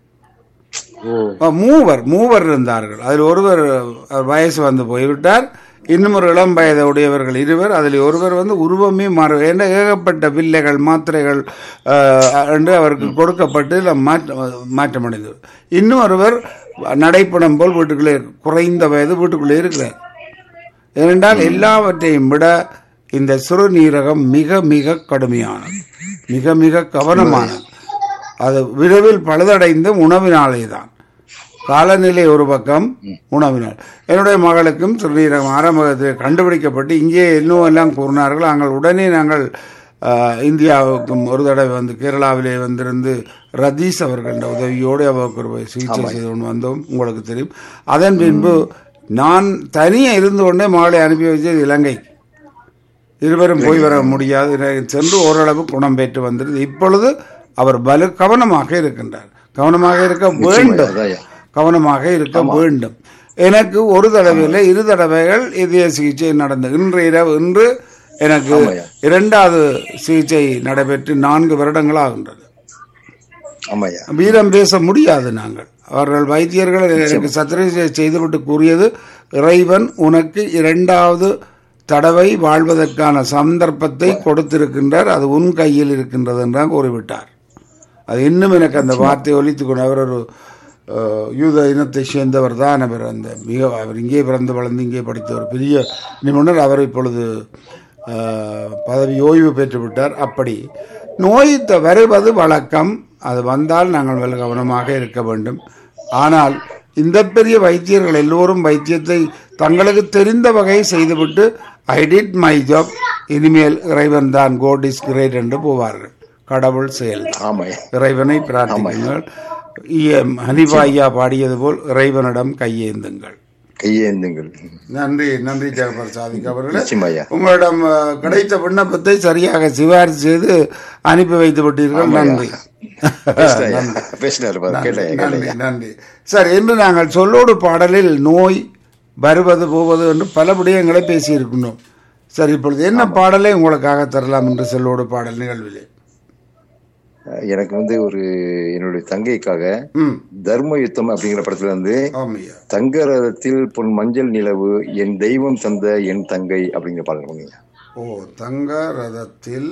Speaker 1: அஹ், மூவர் மூவர் இருந்தார்கள் அதில் ஒருவர் அஹ், வயசு வந்து போய்விட்டார் இன்னும் ஒரு இளம் வயது உடையவர்கள் இருவர் அதில் ஒருவர் வந்து உருவமே மாற ஏன்னா ஏகப்பட்ட பிள்ளைகள் மாத்திரைகள் அஹ், என்று அவருக்கு கொடுக்கப்பட்டு எல்லாம் மாற்ற மாற்றமடைந்தது இன்னும் ஒருவர் நடைப்படம் போல் வீட்டுக்குள்ளே குறைந்த வயது வீட்டுக்குள்ளே இருக்கிறார் ஏனென்றால் எல்லாவற்றையும் விட இந்த சிறுநீரகம் மிக மிக கடுமையானது மிக மிக கவனமானது அது விரைவில் பழுதடைந்த உணவினாலே தான் காலநிலை ஒரு பக்கம் உணவினால் என்னுடைய மகளுக்கும் சிறுநீரகம் ஆரம்பத்தில் கண்டுபிடிக்கப்பட்டு இங்கே இன்னும் எல்லாம் கூறினார்கள் நாங்கள் உடனே நாங்கள் ஆஹ், இந்தியாவுக்கும் ஒரு தடவை வந்து கேரளாவிலே வந்திருந்து ரதீஷ் அவர்களின் உதவியோடு அவருக்கு ஒரு சிகிச்சை செய்து கொண்டு வந்தோம் உங்களுக்கு தெரியும் அதன் பின்பு நான் தனியே இருந்து கொண்டே மகளை அனுப்பி வச்சது இலங்கை இருவரும் போய் வர முடியாது இறை- சென்று ஓரளவு குணம் பெற்று வந்தது இப்பொழுது அவர் பல கவனமாக இருக்கின்றார் கவனமாக இருக்க வேண்டும்
Speaker 3: அதான்யா.
Speaker 1: கவனமாக இருக்க வேண்டும் எனக்கு ஒரு தடவையில் இரு தடவைகள் இதய சிகிச்சை நடந்தது இன்று இரவு இன்று எனக்கு
Speaker 3: ஆமாய்யா.
Speaker 1: இரண்டாவது சிகிச்சை நடைபெற்று நான்கு வருடங்கள் ஆகின்றது
Speaker 3: ஆமாய்யா
Speaker 1: வீரம் பேச முடியாது நாங்கள் அவர்கள் வைத்தியர்கள் எனக்கு சத்திரை செய்துவிட்டு கூறியது இறைவன் உனக்கு இரண்டாவது தடவை வாழ்வதற்கான சந்தர்ப்பத்தை கொடுத்திருக்கின்றார் அது உன் கையில் இருக்கின்றது என்றால் கூறிவிட்டார் அது இன்னும் எனக்கு அந்த வார்த்தை ஒலித்துக் கொண்டு அவர் ஒரு அஹ், யூத இனத்தை சேர்ந்தவர் தான் அவர் அந்த மிக அவர் இங்கே பிறந்து வளர்ந்து இங்கே படித்த ஒரு பெரிய நிபுணர் அவர் இப்பொழுது அஹ், பதவி ஓய்வு பெற்று விட்டார் அப்படி நோய் த- வருவது வழக்கம் அது வந்தால் நாங்கள் வெகு கவனமாக இருக்க வேண்டும் ஆனால் இந்த பெரிய வைத்தியர்கள் எல்லோரும் வைத்தியத்தை தங்களுக்கு தெரிந்த வகை செய்துவிட்டு ஐ டிட் மை ஜாப் இனிமேல் இறைவன் தான் கோட் இஸ் கிரேட் என்று போவார்கள் கடவுள் செயல்
Speaker 3: ஆமாய்யா
Speaker 1: இறைவனை பிரார்த்திக்குங்கள் இ.எம். ஹனிஃபா ஐயா பாடியது போல் இறைவனிடம் கையேந்துங்கள்
Speaker 3: கையேந்துங்கள்
Speaker 1: நன்றி நன்றி ஜெகபர் சாதிக் அவர்களே
Speaker 3: நிச்சயமாய்யா
Speaker 1: உங்களிடம் அஹ், கிடைத்த விண்ணப்பத்தை சரியாக சிபாரிசு செய்து அனுப்பி வைத்து விட்டீர்கள் நன்றி
Speaker 3: பேசினாயா பேசினாரு பாரு கேட்டேன்
Speaker 1: நன்றி
Speaker 3: கேட்டேன்
Speaker 1: நன்றி சார் இன்று நாங்கள் சொல்லோடு பாடலில் நோய் வருவது போவது என்று பல விடயங்களை பேசியிருக்கின்றோம் சார் இப்பொழுது என்ன பாடலை உங்களுக்காக தரலாம் என்று சொல்லோடு பாடல் நிகழ்விலே
Speaker 3: எனக்கு வந்து ஒரு என்னுடைய தங்கைக்காக
Speaker 1: ம்
Speaker 3: தர்ம யுத்தம் அப்படிங்கிற படத்துல வந்து
Speaker 1: ஆமையா
Speaker 3: தங்க ரதத்தில் பொன் மஞ்சள் நிலவு என் தெய்வம் தந்த என் தங்கை அப்படிங்கிற பாடல் பண்ணுங்க
Speaker 1: ஓ தங்க ரதத்தில்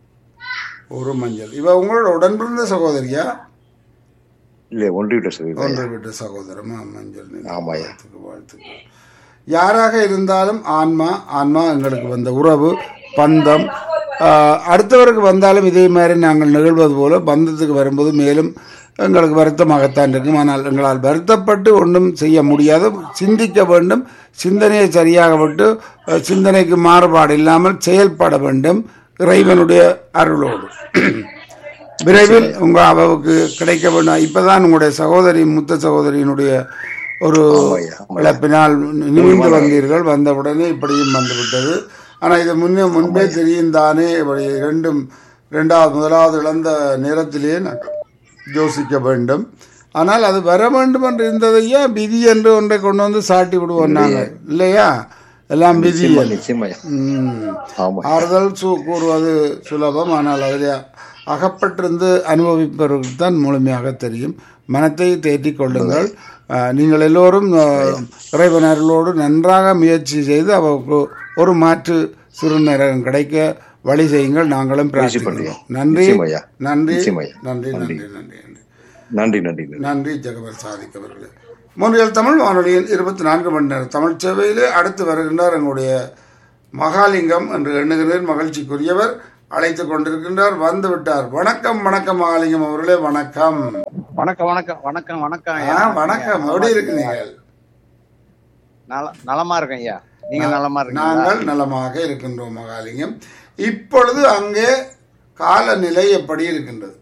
Speaker 1: ஒரு மஞ்சள் இவ உங்களோட உடன்பிறந்த சகோதரியா
Speaker 3: இல்ல ஒன்று விட்ட சொல்லுங்க
Speaker 1: ஒன்று விட்ட சகோதரமா மஞ்சள் நிறம்.
Speaker 3: ஆமாய்யா.
Speaker 1: வாழ்த்துக்கள், வாழ்த்துக்கள் யாராக இருந்தாலும் ஆன்மா ஆன்மா எங்களுக்கு வந்த உறவு பந்தம் ஆஹ், அடுத்தவருக்கு வந்தாலும் இதே மாதிரி நாங்கள் நிகழ்வது போல பந்தத்துக்கு வரும்போது மேலும் எங்களுக்கு வருத்தமாகத்தான் இருக்கும் ஆனால் எங்களால் வருத்தப்பட்டு ஒன்றும் செய்ய முடியாது சிந்திக்க வேண்டும் சிந்தனையை சரியாக விட்டு அஹ், சிந்தனைக்கு மாறுபாடு இல்லாமல் செயல்பட வேண்டும் இறைவனுடைய அருளோடு விரைவில் உங்க அவவுக்கு கிடைக்க வேண்டும் இப்பதான் உங்களுடைய சகோதரி மூத்த சகோதரியினுடைய ஒரு
Speaker 3: ஆமாய்யா, ஆமாய்யா.
Speaker 1: இழப்பினால் நிமிர்ந்து வந்தீர்கள் வந்தவுடனே இப்படியும் வந்துவிட்டது ஆனா இது முன்னே முன்பே தெரியும் தானே இப்படி இரண்டும் இரண்டாவது முதலாவது இழந்த நேரத்திலேயே நாங்கள் யோசிக்க வேண்டும் ஆனால் அது வர வேண்டும் என்று இருந்ததையா விதி என்று ஒன்றை கொண்டு வந்து சாட்டி விடுவோம் நாங்கள் இல்லையா எல்லாம் விதி
Speaker 3: நிச்சயமா நிச்சயமாய்யா
Speaker 1: ம்.
Speaker 3: ஆமா
Speaker 1: ஆறுதல் சு கூறுவது சுலபம் ஆனால் அதில் அகப்பட்டிருந்து அனுபவிப்பவர்களுக்கு தான் முழுமையாக தெரியும் மனத்தை தேற்றிக் கொள்ளுங்கள் அஹ், நீங்கள் எல்லோரும் அஹ், இறைவன் அருளோடு நன்றாக முயற்சி செய்து அவருக்கு ஒரு மாற்று சிறுநீரகம் கிடைக்க வழி செய்யுங்கள் நாங்களும் பிரார்த்திக்கிறோம்
Speaker 3: பண்றோம்.
Speaker 1: நன்றி
Speaker 3: நிச்சயமாய்யா.
Speaker 1: நன்றி
Speaker 3: நிச்சயமாய்யா.
Speaker 1: நன்றி நன்றி நன்றி நன்றி
Speaker 3: நன்றி நன்றி நன்றி
Speaker 1: நன்றி ஜெகவர் சாதிக் அவர்களே மூன்றியல் தமிழ் வானொலியின் இருபத்தி நான்கு மணி நேரம் தமிழ் சேவையிலே அடுத்து வருகின்றார் எங்களுடைய மகாலிங்கம் என்று எண்ணுகிறேன் மகிழ்ச்சிக்குரியவர் அழைத்துக் கொண்டிருக்கின்றார் வந்து விட்டார் வணக்கம் வணக்கம் மகாலிங்கம் அவர்களே வணக்கம்
Speaker 4: வணக்கம் வணக்கம் வணக்கம் வணக்கம்
Speaker 1: ஆ,
Speaker 4: ஐயா.
Speaker 1: வணக்கம் எப்படி இருக்கிறீங்க
Speaker 4: நல- நலமா இருக்கேன் ஐயா நீங்க நலமா இருக்கீங்களா
Speaker 1: நாங்கள் நலமாக இருக்கின்றோம் மகாலிங்கம் இப்பொழுது அங்கே காலநிலை எப்படி இருக்கின்றது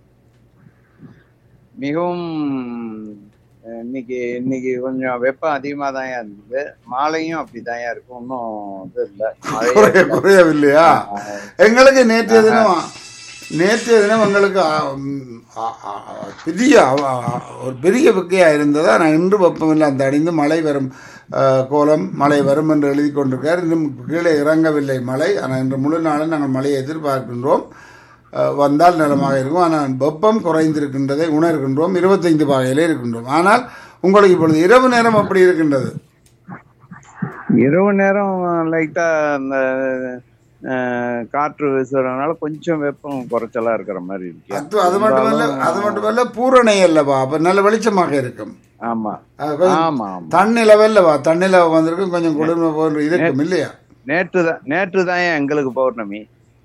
Speaker 4: மிகவும் அஹ், இன்னைக்கு இன்னைக்கு கொஞ்சம் வெப்பம் அதிகமா தான் இருந்தது மாலையும் அப்படிதான் இருக்கும் ஒன்றும் இது இல்லை மழையே
Speaker 1: குறைய
Speaker 4: இல்ல.
Speaker 1: குறையவில்லையா எங்களுக்கு நேற்றைய தினம் நேற்றைய தினம் எங்களுக்கு ஆ, ம், ஆ, ஆ, ஆ, பெரிய ஆ, ஆ, ஒரு பெரிய வெக்கையா இருந்ததா நான் இன்று வெப்பமில்லை அந்த அடிந்து மழை வரும் ஆ, கோலம் மழை வரும் என்று எழுதி கொண்டிருக்கார் இன்னும் கீழே இறங்கவில்லை மழை ஆனால் இன்று முழு நாளும் நாங்கள் மழையை எதிர்பார்க்கின்றோம் ஆ, வந்தால் நலமாக இருக்கும் ஆனால் வெப்பம் குறைந்திருக்கின்றதை உணர்கின்றோம் இருபத்தைந்து பாகையிலே இருக்கின்றோம் ஆனால் உங்களுக்கு இப்பொழுது இரவு நேரம் அப்படி இருக்கின்றது
Speaker 4: இரவு நேரம் லைட்டா அந்த அஹ், காற்று வீசுறதுனால கொஞ்சம் வெப்பம் குறைச்சலா இருக்கிற மாதிரி இருக்கு
Speaker 1: அது அது மட்டுமல்ல அது மட்டுமல்ல பூரணை அல்லவா அப்ப நல்ல வெளிச்சமாக இருக்கும்
Speaker 4: ஆமா
Speaker 1: அது கொஞ்சம்
Speaker 4: ஆமா ஆமா
Speaker 1: தண்ணிலவல்லவா தண்ணிலவ வந்திருக்கும் கொஞ்சம் குளிர்மை போன்று இருக்கும் இல்லையா
Speaker 4: நேற்று தான் நேற்று தான் எங்களுக்கு பௌர்ணமி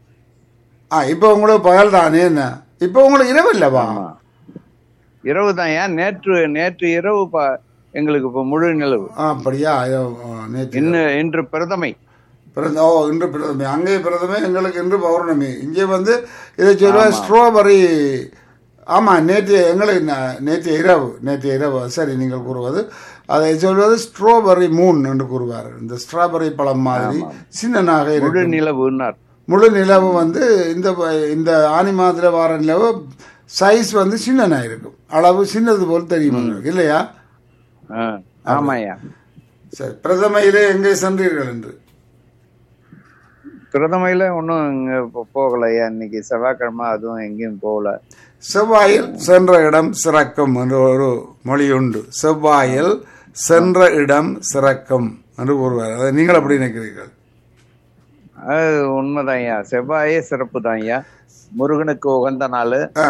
Speaker 1: ஆ இப்போ உங்களுக்கு பகல் தானே என்ன இப்போ உங்களுக்கு இரவு இல்லவா
Speaker 4: ஆமா இரவு தான் ஏன் நேற்று நேற்று இரவு ப- எங்களுக்கு இப்ப முழு நிலவு
Speaker 1: ஆ, அப்படியா ஐயோ, ஆ, நேற்று
Speaker 4: இன்று இன்று பிரதமை
Speaker 1: பிறந்த ஓ இன்று பிரதமை அங்கே பிரதமை எங்களுக்கு இன்று பௌர்ணமி இங்கே வந்து இதை சொல்லுவா ஸ்ட்ராபெரி ஆமா நேற்று எங்களுக்கு ந- நேற்று இரவு நேற்று இரவு சரி நீங்கள் கூறுவது அதை சொல்வது ஸ்ட்ராபெரி மூன் என்று கூறுவார் இந்த ஸ்ட்ராபெரி பழம் மாதிரி சின்னனாக
Speaker 4: முழு
Speaker 1: இருக்கும்
Speaker 4: நிலவுன்னார்
Speaker 1: முழு நிலவு வந்து இந்த ப- இந்த ஆனி மாதத்துல வார நிலவு சைஸ் வந்து சின்னனா இருக்கும் அளவு சின்னது போல் தெரியும் உங்களுக்கு, இல்லையா
Speaker 4: ஆ, ஆமாய்யா
Speaker 1: சரி பிரதமையிலே எங்கே சென்றீர்கள் என்று
Speaker 4: பிரதமையில ஒன்றும் இங்க போ- போகலையா இன்னைக்கு செவ்வாய்க்கிழமை அதுவும் எங்கேயும் போகல
Speaker 1: செவ்வாயில் சென்ற இடம் சிறக்கும் என்று ஒரு மொழி உண்டு செவ்வாயில் சென்ற இடம் சிறக்கும் என்று கூறுவார் அதை நீங்கள் அப்படி நினைக்கிறீர்கள்
Speaker 4: அது உண்மைதான்யா செவ்வாயே சிறப்பு தான்யா முருகனுக்கு உகந்த நாள்
Speaker 1: ஆ,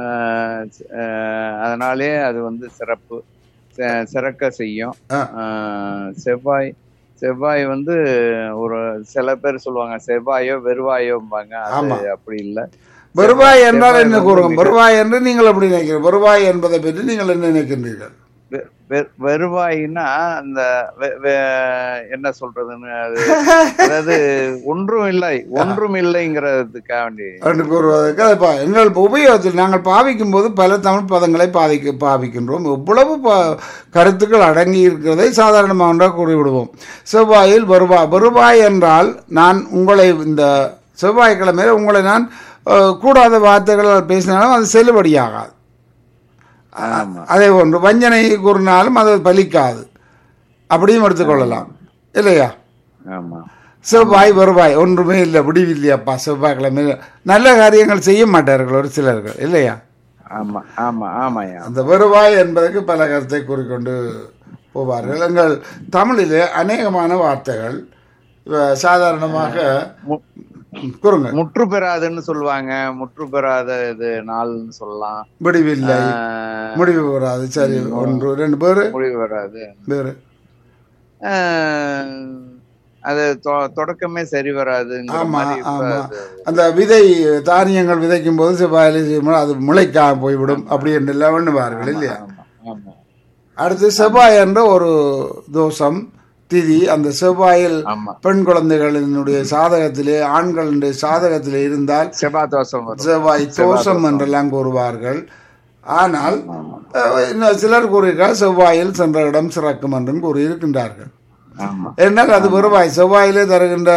Speaker 4: அதனாலே அது வந்து சிறப்பு ச- சிறக்க செய்யும்
Speaker 1: ஆ.
Speaker 4: ஆஹ், செவ்வாய் செவ்வாய் வந்து ஒரு சில பேர் சொல்லுவாங்க செவ்வாயோ வெறுவாயோம்பாங்க
Speaker 1: ஆமா.
Speaker 4: அது அப்படி இல்லை
Speaker 1: வருவாய் என்றால்
Speaker 4: செவ்வாய்
Speaker 1: என்ன
Speaker 4: வந்து
Speaker 1: கூறுங்க
Speaker 4: மிக-
Speaker 1: வருவாய் என்று நீங்கள் அப்படி நினைக்கிறீர்கள் வருவாய் என்பதை பற்றி நீங்கள் என்ன நினைக்கின்றீர்கள்
Speaker 4: வெ- வெ- வெறுவாயின்னா அந்த வெ- வெ- என்ன சொல்றதுன்னு அது அதாவது ஒன்றும் இல்லை ஒன்றும் இல்லைங்கிறதுக்காக வேண்டி
Speaker 1: என்று கூறுவதற்கு அது பா- எங்கள் உபயோகத்தில் நாங்கள் பாவிக்கும் போது பல தமிழ் பதங்களை பாதிக்க பாவிக்கின்றோம் எவ்வளவு ப- கருத்துக்கள் அடங்கி இருக்கிறதை சாதாரணமாக ஒன்றாக கூறிவிடுவோம் செவ்வாயில் வருவாய் வருவாய் என்றால் நான் உங்களை இந்த செவ்வாய்க்கிழமையில் உங்களை நான் அஹ், கூடாத வார்த்தைகளால் பேசினாலும் அது செல்லுபடியாகாது
Speaker 4: ஆமா
Speaker 1: அதே ஒன்று வஞ்சனை கூறினாலும் அது பலிக்காது அப்படியும் எடுத்துக்கொள்ளலாம் இல்லையா
Speaker 4: ஆமா
Speaker 1: செவ்வாய் வருவாய் ஒன்றுமே இல்லை விடிவில்லையாப்பா செவ்வாய்க்கிழமை நல்ல காரியங்கள் செய்ய மாட்டார்கள் ஒரு சிலர்கள் இல்லையா
Speaker 4: ஆமா ஆமா ஆமாயா
Speaker 1: அந்த வருவாய் என்பதற்கு பல கருத்தை கூறிக்கொண்டு போவார்கள் எங்கள் தமிழிலே அநேகமான வார்த்தைகள் இவ சாதாரணமாக
Speaker 4: மு-
Speaker 1: கூறுங்க
Speaker 4: முற்று பெறாதுன்னு சொல்லுவாங்க முற்று பெறாத இது நாள்னு சொல்லலாம்
Speaker 1: விடிவில்லை
Speaker 4: ஆஹ்,
Speaker 1: முடிவு வராது சரி ஒன்று ரெண்டு பேரு
Speaker 4: முடிவு வராது
Speaker 1: பேரு
Speaker 4: ஆஹ், அது தொ- தொடக்கமே சரி வராதுங்கிற
Speaker 1: ஆமா
Speaker 4: மாதிரி இப்ப
Speaker 1: ஆமா
Speaker 4: அது-
Speaker 1: அந்த விதை தானியங்கள் விதைக்கும் போது செவ்வாயில செய்யும்போது அது முளைக்காம போய்விடும் அப்படி என்று எல்லாம் பண்ணுவார்கள் இல்லையா
Speaker 4: ஆமா, ஆமா
Speaker 1: அடுத்து செவ்வாய் என்ற ஒரு தோஷம் திதி அந்த செவ்வாயில்
Speaker 4: ஆமா
Speaker 1: பெண் குழந்தைகளினுடைய சாதகத்திலே ஆண்களுடைய சாதகத்திலே இருந்தால்
Speaker 4: செவ்வாய் தோஷம் வரும்
Speaker 1: செவ்வாய் தோஷம் என்றெல்லாம் கூறுவார்கள் ஆனால் அஹ், இன்னும் சிலர் கூறுகிறார் செவ்வாயில் சென்ற இடம் சிறக்கும் என்றும் கூறியிருக்கின்றார்கள்
Speaker 4: ஆமா
Speaker 1: என்னால் அது வருவாய் செவ்வாயிலே தருகின்ற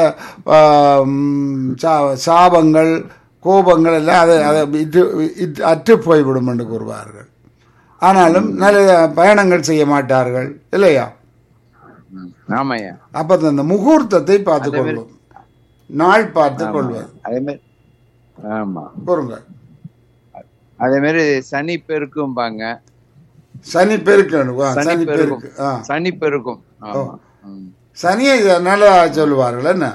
Speaker 1: ஆம், சா- சாபங்கள் கோபங்கள் எல்லாம் அது அதை இட்டு இட்டு- அற்று போய்விடும் என்று கூறுவார்கள் ஆனாலும் நல்ல பயணங்கள் செய்ய மாட்டார்கள் இல்லையா
Speaker 4: ம். ஆமாய்யா
Speaker 1: அப்ப அந்த முகூர்த்தத்தை பார்த்து கொள்வோம் நாள் பார்த்து கொள்வது
Speaker 4: அதே மாதிரி ஆமா
Speaker 1: கூறுங்க
Speaker 4: அதே மாதிரி சனி பெருக்கும்பாங்க
Speaker 1: சனி பெருக்கு வா,
Speaker 4: சனி
Speaker 1: சனி
Speaker 4: பெருக்கும்
Speaker 1: பெருக்கு ஆ
Speaker 4: சனி பெருக்கும் ஆமா ம்.
Speaker 1: சனியை நல்லா சொல்லுவார்கள் என்ன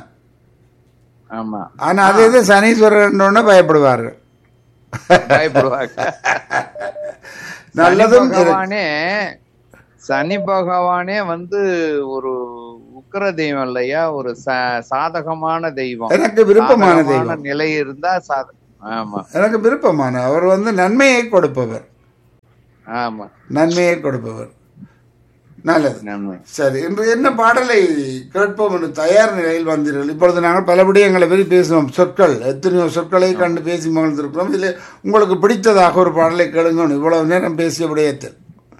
Speaker 4: ஆமா
Speaker 1: ஆனா அது இது சனீஸ்வரன் பயப்படுவார்கள்
Speaker 4: பயப்படுவாங்க
Speaker 1: நல்லதும்
Speaker 4: சனி
Speaker 1: இருக்கு.
Speaker 4: பகவானே சனி பகவானே வந்து ஒரு உக்கிர தெய்வம் இல்லையா ஒரு ச- சாதகமான தெய்வம்
Speaker 1: எனக்கு விருப்பமான
Speaker 4: சாதகமான
Speaker 1: தெய்வம்
Speaker 4: நிலை இருந்தா சாத ஆமா
Speaker 1: எனக்கு விருப்பமான அவர் வந்து நன்மையை கொடுப்பவர்
Speaker 4: ஆமா
Speaker 1: நன்மையை கொடுப்பவர் நல்லது
Speaker 4: நன்மை
Speaker 1: சரி இன்று என்ன பாடலை கேட்போம் என்று தயார் நிலையில் வந்தீர்கள் இப்பொழுது நாங்கள் பல விடயங்களை பற்றி பேசினோம் சொற்கள் எத்தனையோ சொற்களை கண்டு பேசி மகிழ்ந்திருக்கிறோம் இதில் உங்களுக்கு பிடித்ததாக ஒரு பாடலை கேளுங்க இவ்வளவு நேரம் பேசிய விடயத்தில்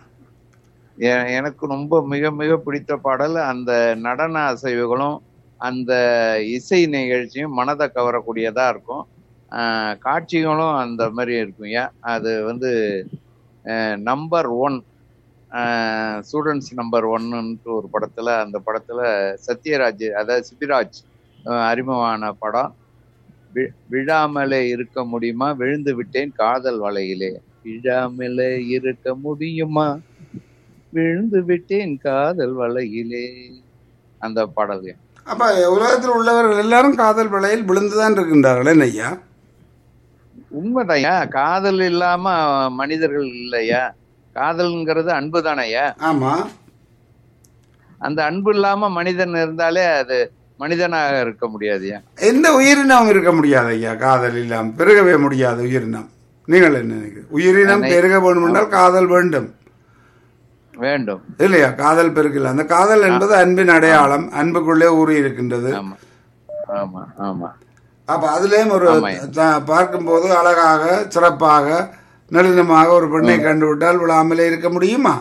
Speaker 4: எ- எனக்கு ரொம்ப மிக மிக பிடித்த பாடல் அந்த நடன அசைவுகளும் அந்த இசை நிகழ்ச்சியும் மனதை கவரக்கூடியதா இருக்கும் ஆஹ் காட்சிகளும் அந்த மாதிரி இருக்கும் ஏன் அது வந்து நம்பர் ஒன் ஸ்டூடெண்ட்ஸ் நம்பர் ஒன்னுட்டு ஒரு படத்துல அந்த படத்துல சத்யராஜ் அதாவது சிபிராஜ் ஆஹ் அறிமுகமான படம் வி- விழாமலே இருக்க முடியுமா விழுந்து விட்டேன் காதல் வலையிலே விழாமலே இருக்க முடியுமா விழுந்து விட்டேன் காதல் வலையிலே அந்த பாடல்
Speaker 1: அப்ப உலகத்தில் உள்ளவர்கள் எல்லாரும் காதல் வலையில் விழுந்துதான் இருக்கின்றார்கள் என்ன ஐயா
Speaker 4: உண்மைதான்யா காதல் இல்லாம மனிதர்கள் இல்லையா காதல்ங்கிறது அன்பு தானையா
Speaker 1: ஆமா
Speaker 4: அந்த அன்பு இல்லாம மனிதன் இருந்தாலே அது மனிதனாக இருக்க முடியாதுயா
Speaker 1: எந்த உயிரினம் இருக்க முடியாது ஐயா காதல் இல்லாம பெருகவே முடியாது உயிரினம் நீங்கள் என்ன நினைக்கிறீங்க? உயிரினம் பெருக வேண்டும் என்றால் காதல் வேண்டும்
Speaker 4: வேண்டும்
Speaker 1: இல்லையா காதல் பெருக்கல அந்த காதல் என்பது அன்பின் அடையாளம் அன்புக்குள்ளே ஊறி இருக்கின்றது
Speaker 4: ஆமா ஆமா ஆமா
Speaker 1: அப்ப அதுலயும் ஒரு
Speaker 4: ஆமாய்யா.
Speaker 1: த- பார்க்கும்போது அழகாக சிறப்பாக நளினமாக ஒரு பெண்ணை கண்டுவிட்டால் விழாமலே இருக்க முடியுமா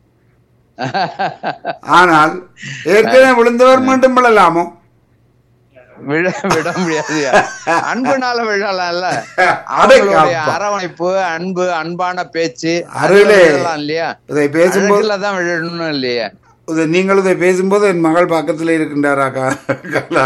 Speaker 1: ஆனால் ஏற்கனவே விழுந்தவர் மீண்டும் விழலாமோ
Speaker 4: விழ விட முடியாதுயா அன்புனால விழலாம்ல
Speaker 1: அடே
Speaker 4: அவங்களுடைய
Speaker 1: அப்பா.
Speaker 4: அரவணைப்பு அன்பு அன்பான பேச்சு
Speaker 1: அருளே.
Speaker 4: அதுல விழலாம் இல்லையா
Speaker 1: இதை பேசும்போது
Speaker 4: அழகுல தான் விழணும் இல்லையா
Speaker 1: இதை நீங்கள் இதை பேசும்போது என் மகள் பக்கத்தில் இருக்கின்றாரா கா- கலா?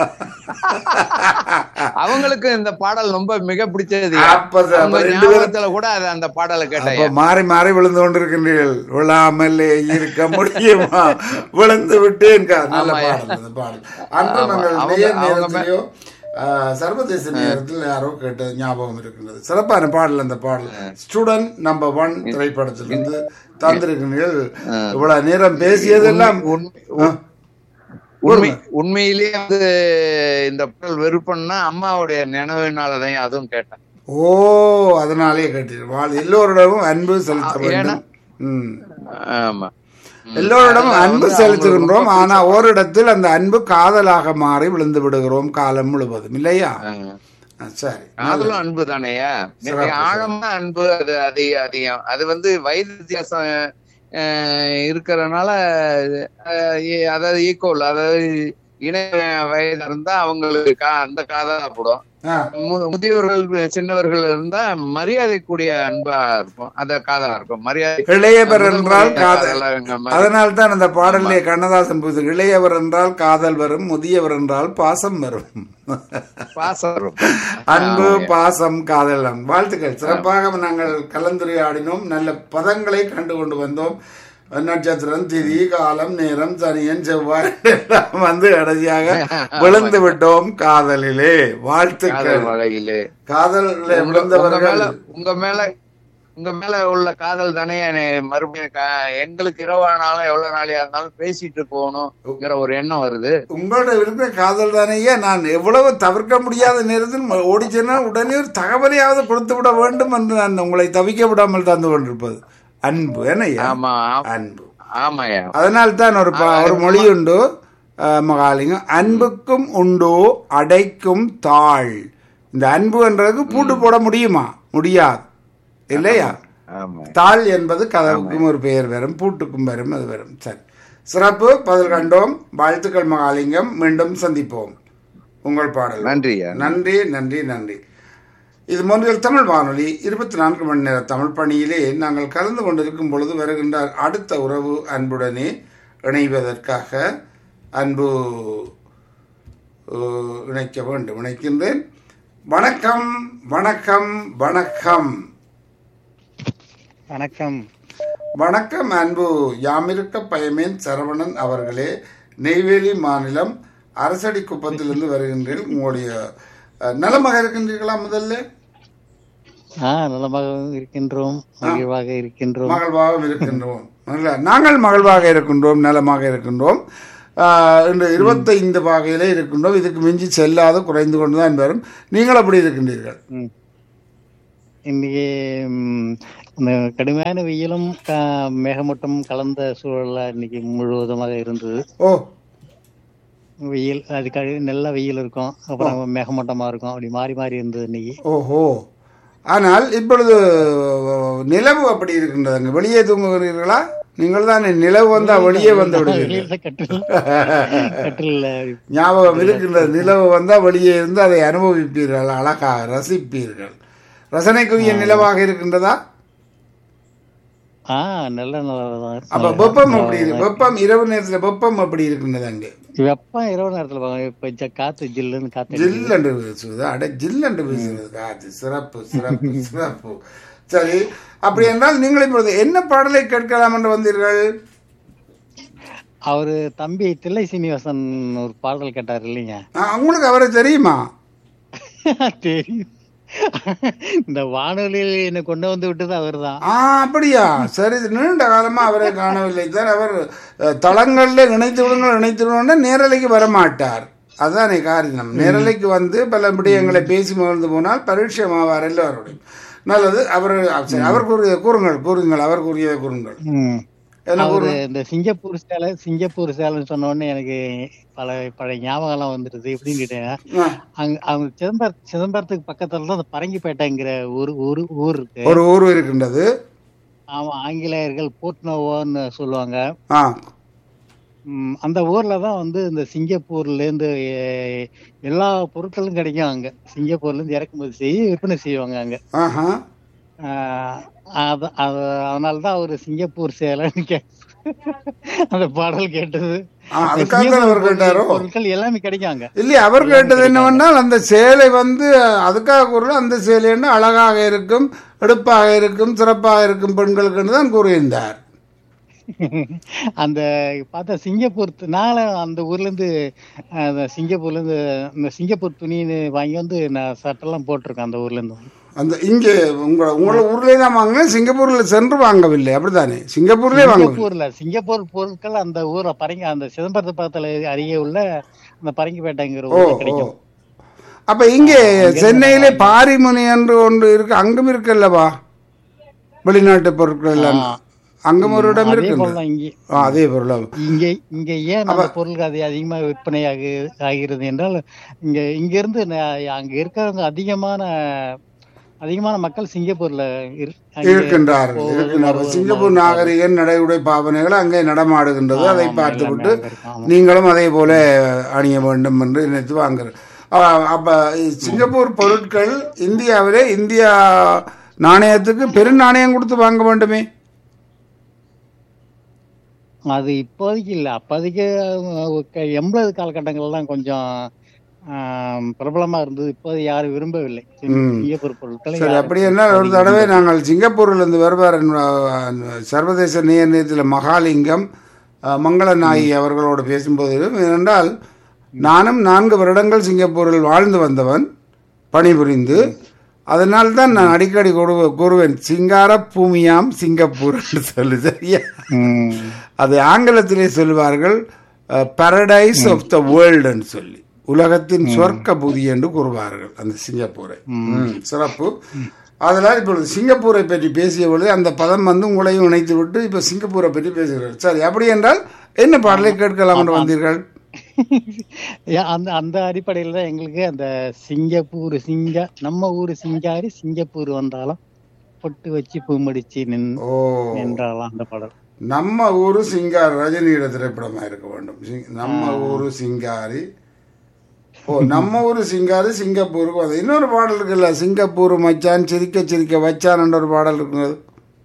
Speaker 4: அவங்களுக்கு இந்த பாடல் ரொம்ப மிக பிடிச்சது
Speaker 1: அப்ப ச-
Speaker 4: அவங்க
Speaker 1: அப்ப ரெண்டு பேரும்
Speaker 4: ஞாபகத்துல கூட அது அந்த பாடலை
Speaker 1: அப்ப
Speaker 4: கேட்டேன்
Speaker 1: மாறி மாறி விழுந்து கொண்டிருக்கின்றீர்கள் விழாமலே இருக்க முடியுமா விழுந்து விட்டேன் கா- நல்ல
Speaker 4: ஆமாய்யா.
Speaker 1: பாடல் அந்த பாடல் அன்று
Speaker 4: ஆமா.
Speaker 1: நாங்கள்
Speaker 4: அவங்க-
Speaker 1: நேர்
Speaker 4: அவங்க
Speaker 1: நேரத்திலேயோ ஆ, சர்வதேச நேரத்தில் யாரோ கேட்ட ஞாபகம் இருக்கின்றது சிறப்பான பாடல் அந்த பாடல் ஸ்டூடெண்ட் நம்பர் ஒன் திரைப்படத்திலிருந்து தந்திருக்கிறீர்கள் இவ்வளவு நேரம் பேசியதெல்லாம்
Speaker 4: உண்மை-
Speaker 1: ஆ,
Speaker 4: உண்மை உண்மையிலேயே வந்து இந்த பாடல் வெறுப்பன்னா அம்மாவுடைய நினைவுனாலதான் அதுவும் கேட்டேன்
Speaker 1: ஓ அதனாலே கேட்டீர்கள் வாழ் எல்லோரிடமும் அன்பு செலுத்த
Speaker 4: ஏன்னா-
Speaker 1: வேண்டும் ம்.
Speaker 4: ஆமா
Speaker 1: எல்லோரிடமும்
Speaker 4: அதுல
Speaker 1: அன்பு
Speaker 4: வந்து
Speaker 1: செலுத்துகின்றோம்
Speaker 4: அவங்களுக்கு
Speaker 1: ஆனா ஓரிடத்தில் அந்த அன்பு காதலாக மாறி விழுந்து விடுகிறோம் காலம் முழுவதும் இல்லையா
Speaker 4: ஆ.
Speaker 1: ஆ, சரி
Speaker 4: காதலும் அன்பு தானேயா
Speaker 1: சிறப்பு,
Speaker 4: ஆழமா அன்பு அது அது அதிகம் அது வந்து வயது வித்தியாசம் அஹ், இருக்கறனால அஹ், இ- அதாவது ஈக்குவல் அதாவது இணை வயது இருந்தா அவங்களுக்கு கா- அந்த காதலாப்படும்
Speaker 1: ஆ,
Speaker 4: மு- முதியவர்கள் சின்னவர்கள் இருந்தா மரியாதைக்குரிய அன்பா இருக்கும் அத காதலா இருக்கும் மரியாதை
Speaker 1: இளையவர் என்றால் காதல்
Speaker 4: காதலாங்க மாதிரி.
Speaker 1: அதனால் தான் அந்த பாடலே கண்ணதாசன் புது இளையவர் என்றால் காதல் வரும் முதியவர் என்றால் பாசம் வரும்
Speaker 4: பாசம் இருக்கும்.
Speaker 1: அன்பு பாசம் காதலம் வாழ்த்துக்கள் சிறப்பாக நாங்கள் கலந்துரையாடினோம் நல்ல பதங்களை கண்டு கொண்டு வந்தோம் நட்சத்திரம் திதி காலம் நேரம் சனியன் செவ்வாய் எல்லாம் வந்து கடைசியாக விழுந்து விட்டோம் காதலிலே வாழ்த்துக்கள்
Speaker 4: காதல் வகையிலே
Speaker 1: காதலில்
Speaker 4: உங்க உங்க மேல
Speaker 1: விழுந்தவர்கள்
Speaker 4: உங்க மேல உங்க மேல உள்ள காதல் தானே என்னை மறுபடியும் க- எங்களுக்கு இரவானாலும் எவ்வளவு நாளையா இருந்தாலும் பேசிட்டு போகணுங்கிற ஒரு எண்ணம் வருது
Speaker 1: உங்களோட இருக்கிற காதல் தானேயா நான் எவ்வளவு தவிர்க்க முடியாத நேரத்தில் ம- ஓடிச் சென்றால் உடனே ஒரு தகவலையாவது கொடுத்து விட வேண்டும் என்று நான் உங்களை தவிக்க விடாமல் தந்து கொண்டிருப்பது அன்பு என்னையா
Speaker 4: ஆமா ஆ-
Speaker 1: அன்பு
Speaker 4: ஆமாய்யா
Speaker 1: அதனால் தான் ஒரு ப- ஒரு மொழி உண்டு அஹ், மகாலிங்கம் அன்புக்கும் உண்டோ அடைக்கும் தாழ் இந்த அன்பு என்றதுக்கு பூட்டு போட முடியுமா முடியாது இல்லையா
Speaker 4: ஆமா
Speaker 1: தாள் என்பது கதவுக்கும் ஒரு பெயர் வரும் பூட்டுக்கும் வரும் அது வரும் சரி சிறப்பு பதில் கண்டோம் வாழ்த்துக்கள் மகாலிங்கம் மீண்டும் சந்திப்போம் உங்கள் பாடல்
Speaker 4: நன்றியா
Speaker 1: நன்றி நன்றி நன்றி இது மொன்றில் தமிழ் வானொலி இருபத்தி நான்கு மணி நேர தமிழ் பணியிலே நாங்கள் கலந்து கொண்டிருக்கும் பொழுது வருகின்ற அடுத்த உறவு அன்புடனே இணைவதற்காக அன்பு அஹ், இணைக்க வேண்டும் இணைக்கின்றேன் வணக்கம் வணக்கம் வணக்கம்
Speaker 5: வணக்கம்
Speaker 1: வணக்கம் அன்பு யாமிருக்க பயமேன் சரவணன் அவர்களே நெய்வேலி மாநிலம் அரசடி குப்பத்திலிருந்து வருகின்றீர்கள் உங்களுடைய அஹ், நலமாக இருக்கின்றீர்களா முதல்ல
Speaker 5: ஆ நலமாக இருக்கின்றோம் மகிழ்வாக இருக்கின்றோம்
Speaker 1: மகிழ்வாக இருக்கின்றோம் நல்ல நாங்கள் மகிழ்வாக இருக்கின்றோம் நலமாக இருக்கின்றோம் ஆஹ், இன்று இருபத்தைந்து வகையிலே இருக்கின்றோம் இதுக்கு மிஞ்சி செல்லாது குறைந்து கொண்டு தான் வரும் நீங்கள் அப்படி இருக்கின்றீர்கள்
Speaker 5: ம். இன்னைக்கு ம், இந்த கடுமையான வெயிலும் க- மேகமூட்டம் கலந்த சூழல்ல இன்னைக்கு முழுவதுமாக இருந்தது
Speaker 1: ஓ
Speaker 5: வெயில் அது கழு நல்ல வெயில் இருக்கும் அப்புறம் மேகமூட்டமா இருக்கும் அப்படி மாறி மாறி இருந்தது இன்னைக்கு
Speaker 1: ஓஹோ ஆனால் இப்பொழுது நிலவு அப்படி இருக்கின்றது அங்கே வெளியே தூங்குகிறீர்களா நீங்கள் தான் நிலவு வந்தால் வெளியே வந்து விடுவீர்கள்
Speaker 5: வெளியில கட்டில் கட்டில்
Speaker 1: ஞாபகம் இருக்கின்றது நிலவு வந்தால் வெளியே இருந்து அதை அனுபவிப்பீர்கள் அழகாக ரசிப்பீர்கள் ரசனைக்குரிய நிலவாக இருக்கின்றதா
Speaker 5: ஆ நல்ல நல்லதான்
Speaker 1: அப்ப வெப்பம் அப்படி இருக்கு வெப்பம் இரவு நேரத்துல வெப்பம் அப்படி இருக்கின்றது அங்கே
Speaker 5: வெப்பம் இரவு நேரத்துல பாருங்க. இப்ப ஜ- காத்து ஜில்லுன்னு காத்து அடிக்குது.
Speaker 1: ஜில்லண்டு வீசுவது அட ஜில்லண்டு வீசுகிறது காற்று சிறப்பு சிறப்பு சிறப்பு சரி அப்படி என்றால் நீங்கள் இப்பொழுது என்ன பாடலை கேட்கலாம் என்று வந்தீர்கள்
Speaker 5: அவரு தம்பி தில்லை சீனிவாசன் ஒரு பாடல் கேட்டார் இல்லைங்க
Speaker 1: ஆ, உங்களுக்கு அவரை தெரியுமா
Speaker 5: தெரியும் இந்த வானொலியில் என்னை கொண்டு வந்து விட்டது அவர்தான்
Speaker 1: ஆ அப்படியா சரி இது நீண்ட காலமா அவரை காணவில்லை சார் அவர் அஹ், தளங்கள்ல இணைத்து விடுங்கள் இணைத்து விடுங்கன்னா நேரலைக்கு வரமாட்டார் அதுதானே காரணம் நேரலைக்கு வந்து பல விடயங்களை பேசி மகிழ்ந்து போனால் பரிட்சயமாவார் எல்லோருடையும் நல்லது அவர் சரி, அவர் கூறிய கூறுங்கள் கூறுங்கள் அவர் கூறியதை கூறுங்கள்
Speaker 5: ம்.
Speaker 1: என்ன
Speaker 5: அவரு
Speaker 1: கூறு
Speaker 5: இந்த சிங்கப்பூர் சேலை சிங்கப்பூர் சேலைன்னு சொன்ன உடனே எனக்கு பல பழைய ஞாபகம் எல்லாம் வந்துருது எப்படின்னு கேட்டீங்கன்னா
Speaker 1: ஆ,
Speaker 5: அங்க அவங்க சிதம்பர சிதம்பரத்துக்கு பக்கத்துல தான் அந்த பரங்கிப்பேட்டைங்கிற ஒரு ஊர் ஊர் இருக்கு
Speaker 1: ஒரு ஊர் இருக்கின்றது
Speaker 5: ஆமா ஆங்கிலேயர்கள் போர்ட்னோவோன்னு சொல்லுவாங்க
Speaker 1: ஆ
Speaker 5: ம், அந்த ஊர்ல தான் வந்து இந்த சிங்கப்பூர்ல இருந்து எ- எல்லா பொருட்களும் கிடைக்கும் அங்க சிங்கப்பூர்ல இருந்து இறக்குமதி செய்து விற்பனை செய்வாங்க அங்க
Speaker 1: ஆஹா
Speaker 5: ஆஹ் அத அத- அதனாலதான் அவரு சிங்கப்பூர் சேலைன்னு கே அந்த பாடல் கேட்டது
Speaker 1: ஆ, அதுக்காக தான் அவர் கேட்டாரோ
Speaker 5: பொருட்கள் எல்லாமே கிடைக்கும் அங்க
Speaker 1: இல்லையா அவர் கேட்டது என்னவென்றால் அந்த சேலை வந்து அதுக்காக கூறல அந்த சேலைன்னு அழகாக இருக்கும் எடுப்பாக இருக்கும் சிறப்பாக இருக்கும் பெண்களுக்கு தான் கூறியிருந்தார்
Speaker 5: அந்த பார்த்தா சிங்கப்பூர் து- நானும் அந்த ஊர்ல இருந்து அஹ், அந்த சிங்கப்பூர்ல இருந்து இந்த சிங்கப்பூர் துணின்னு வாங்கி வந்து நான் சட்டெல்லாம் போட்டிருக்கேன் அந்த ஊர்ல இருந்து
Speaker 1: அந்த இங்கே உங்க உங்களோட ஊர்லயே தான் வாங்கினேன் சிங்கப்பூர்ல சென்று வாங்கவில்லை அப்படித்தானே சிங்கப்பூர்லயே வாங்கவில்லை
Speaker 5: சிங்கப்பூர்ல சிங்கப்பூர் பொருட்கள் அந்த ஊர்ல பரங்கி அந்த சிதம்பரத்து பக்கத்துல அருகே உள்ள அந்த பரங்கிப்பேட்டைங்கிற
Speaker 1: ஓ
Speaker 5: ஊர்ல
Speaker 1: ஓ
Speaker 5: கிடைக்கும்
Speaker 1: அப்ப இங்கே சென்னையிலே பாரிமுனை என்று ஒன்று இருக்கு அங்கும் இருக்குல்லவா வெளிநாட்டு பொருட்கள் எல்லாம்
Speaker 5: ஆ.
Speaker 1: அங்கும் ஒரு இடம்
Speaker 5: அதே
Speaker 1: இருக்கு
Speaker 5: போலதான் இங்கே
Speaker 1: அதே பொருள்
Speaker 5: இங்க இங்க ஏன் அந்த பொருட்கள் அது அதிகமா விற்பனை ஆகு ஆகிறது என்றால் இங்க இங்க இருந்து ந- அங்க இருக்கிறவங்க அதிகமான அதிகமான மக்கள் சிங்கப்பூர்ல இரு- அங்கே
Speaker 1: இருக்கின்றார்கள்
Speaker 5: போவது,
Speaker 1: இருக்கின்றார்கள்
Speaker 5: வருவது,
Speaker 1: சிங்கப்பூர் நாகரிக நடைமுறை பாவனைகள் அங்கே நடமாடுகின்றது அதை
Speaker 5: ஆமா,
Speaker 1: பார்த்துவிட்டு
Speaker 5: எல்லாமே அங்க இருக்கும். ஆமா.
Speaker 1: நீங்களும் அதே போல அணிய வேண்டும் என்று நினைத்து வாங்குற அப்ப சிங்கப்பூர் பொருட்கள் இந்தியாவிலே இந்தியா நாணயத்துக்கு பெரு நாணயம் கொடுத்து வாங்க வேண்டுமே
Speaker 5: அது இப்போதைக்கு இல்ல அப்போதைக்கு அஹ், எண்பது காலகட்டங்கள்லாம் கொஞ்சம் ஆம், பிரபலமா இருந்தது இப்போது யாரும் விரும்பவில்லை
Speaker 1: ம்.
Speaker 5: சிங்கப்பூர் பொருட்களை
Speaker 1: சரி
Speaker 5: யாரும்
Speaker 1: அப்படி என்ன ஒரு தடவை நாங்கள் சிங்கப்பூரில் இருந்து வருவார் என்னோட சர்வதேச நேர் நிலையத்தில் மகாலிங்கம் அஹ், மங்களநாயகி அவர்களோடு பேசும்போது ஏனென்றால் நானும் நான்கு வருடங்கள் சிங்கப்பூரில் வாழ்ந்து வந்தவன் பணிபுரிந்து அதனால தான் நான் அடிக்கடி கூறுவ- கூறுவேன் சிங்கார பூமியாம் சிங்கப்பூர் என்று சொல்லு சரியா
Speaker 5: ம்.
Speaker 1: அது ஆங்கிலத்திலே சொல்வார்கள் பாரடைஸ் ஆஃப் த வேர்ல்டுன்னு சொல்லி உலகத்தின் சொர்க்க புதி என்று கூறுவார்கள் அந்த சிங்கப்பூரை ம், சிறப்பு அதனால் இப்பொழுது சிங்கப்பூரை பற்றி பேசிய பொழுது அந்த பதம் வந்து உங்களையும் இணைத்து விட்டு இப்போ சிங்கப்பூரை பற்றி பேசுகிறார் சரி அப்படி என்றால் என்ன பாடலை கேட்கலாம் என்று வந்தீர்கள்
Speaker 5: ஏன் அந்த அந்த அடிப்படையில தான் எங்களுக்கு அந்த சிங்கப்பூர் சிங்க நம்ம ஊரு சிங்காரி சிங்கப்பூர் வந்தாலும் பொட்டு வச்சு பூமடிச்சு நின்
Speaker 1: ஓ
Speaker 5: நின்றாலாம் அந்த பாடல்
Speaker 1: நம்ம ஊரு சிங்காரி ரஜினியோட திரைப்படமா இருக்க வேண்டும் சிங்- நம்ம ஊரு சிங்காரி ஓ நம்ம ஊரு சிங்காரி சிங்கப்பூருக்கு வந்து இன்னொரு பாடல் இருக்குல்ல சிங்கப்பூர் மச்சான் சிரிக்க சிரிக்க வச்சான் ஒரு பாடல் இருக்குது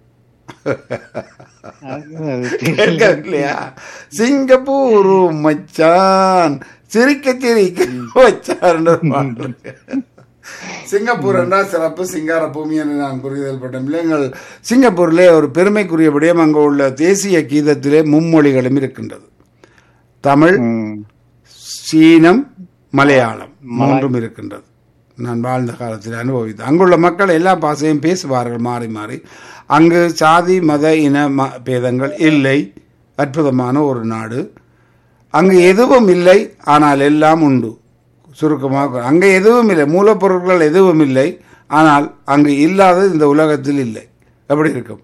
Speaker 1: இல்லையா சிங்கப்பூர் மச்சான் சிரிக்க சிரிக்க வச்சான் ஒரு பாடல் இருக்கு. சிங்கப்பூர் என்றால் சிறப்பு சிங்கார பூமி என்று நான் புரிதல் பட்டேன் இல்லைங்கள் சிங்கப்பூரிலே ஒரு பெருமைக்குரிய விடயம் அங்கு உள்ள தேசிய கீதத்திலே மும்மொழிகளும் இருக்கின்றது தமிழ்
Speaker 5: ம்.
Speaker 1: சீனம் மலையாளம் மூன்றும் இருக்கின்றது நான் வாழ்ந்த காலத்தில் அனுபவித்தேன் அங்குள்ள மக்கள் எல்லா பாசையும் பேசுவார்கள் மாறி மாறி அங்கு சாதி மத இன ம பேதங்கள் இல்லை அற்புதமான ஒரு நாடு அங்கு எதுவும் இல்லை ஆனால் எல்லாம் உண்டு சுருக்கமாக அங்கே எதுவும் இல்லை மூலப்பொருட்கள் எதுவும் இல்லை ஆனால் அங்கு இல்லாதது இந்த உலகத்தில் இல்லை எப்படி இருக்கும்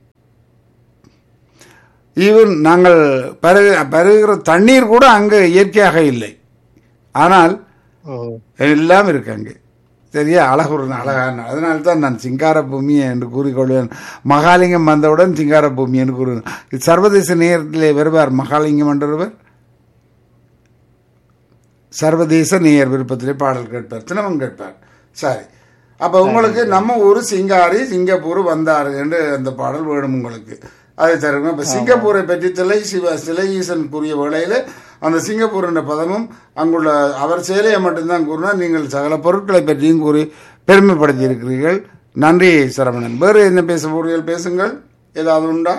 Speaker 1: ஈவன் நாங்கள் பருக பருகிற தண்ணீர் கூட அங்கு இயற்கையாக இல்லை ஆனால்
Speaker 5: ஓ
Speaker 1: எல்லாம் இருக்கு அங்கே சரியா அழகுற அழகான அதனால தான் நான் சிங்கார பூமி என்று கூறிக்கொள்வேன் மகாலிங்கம் வந்தவுடன் சிங்கார பூமி என்று கூறுவேன் இது சர்வதேச நேரத்திலே வருவார் மகாலிங்கம் என்றவர் சர்வதேச நேயர் விருப்பத்திலே பாடல் கேட்பார் தினமும் கேட்பார் சரி அப்ப உங்களுக்கு நம்ம ஊர் சிங்காரி சிங்கப்பூர் வந்தாரு என்று அந்த பாடல் வேணும் உங்களுக்கு அதை தருங்க இப்ப சிங்கப்பூரை பற்றி திலை சிவ சிலை ஈசன் கூறிய வேளையில அந்த சிங்கப்பூர் என்ற பதமும் அங்குள்ள அவர் சேலையை மட்டும்தான் கூறினார் நீங்கள் சகல பொருட்களை பற்றியும் கூறி பெருமைப்படுத்தி இருக்கிறீர்கள் நன்றி சரவணன் வேறு என்ன பேச போறீர்கள் பேசுங்கள் ஏதாவது உண்டா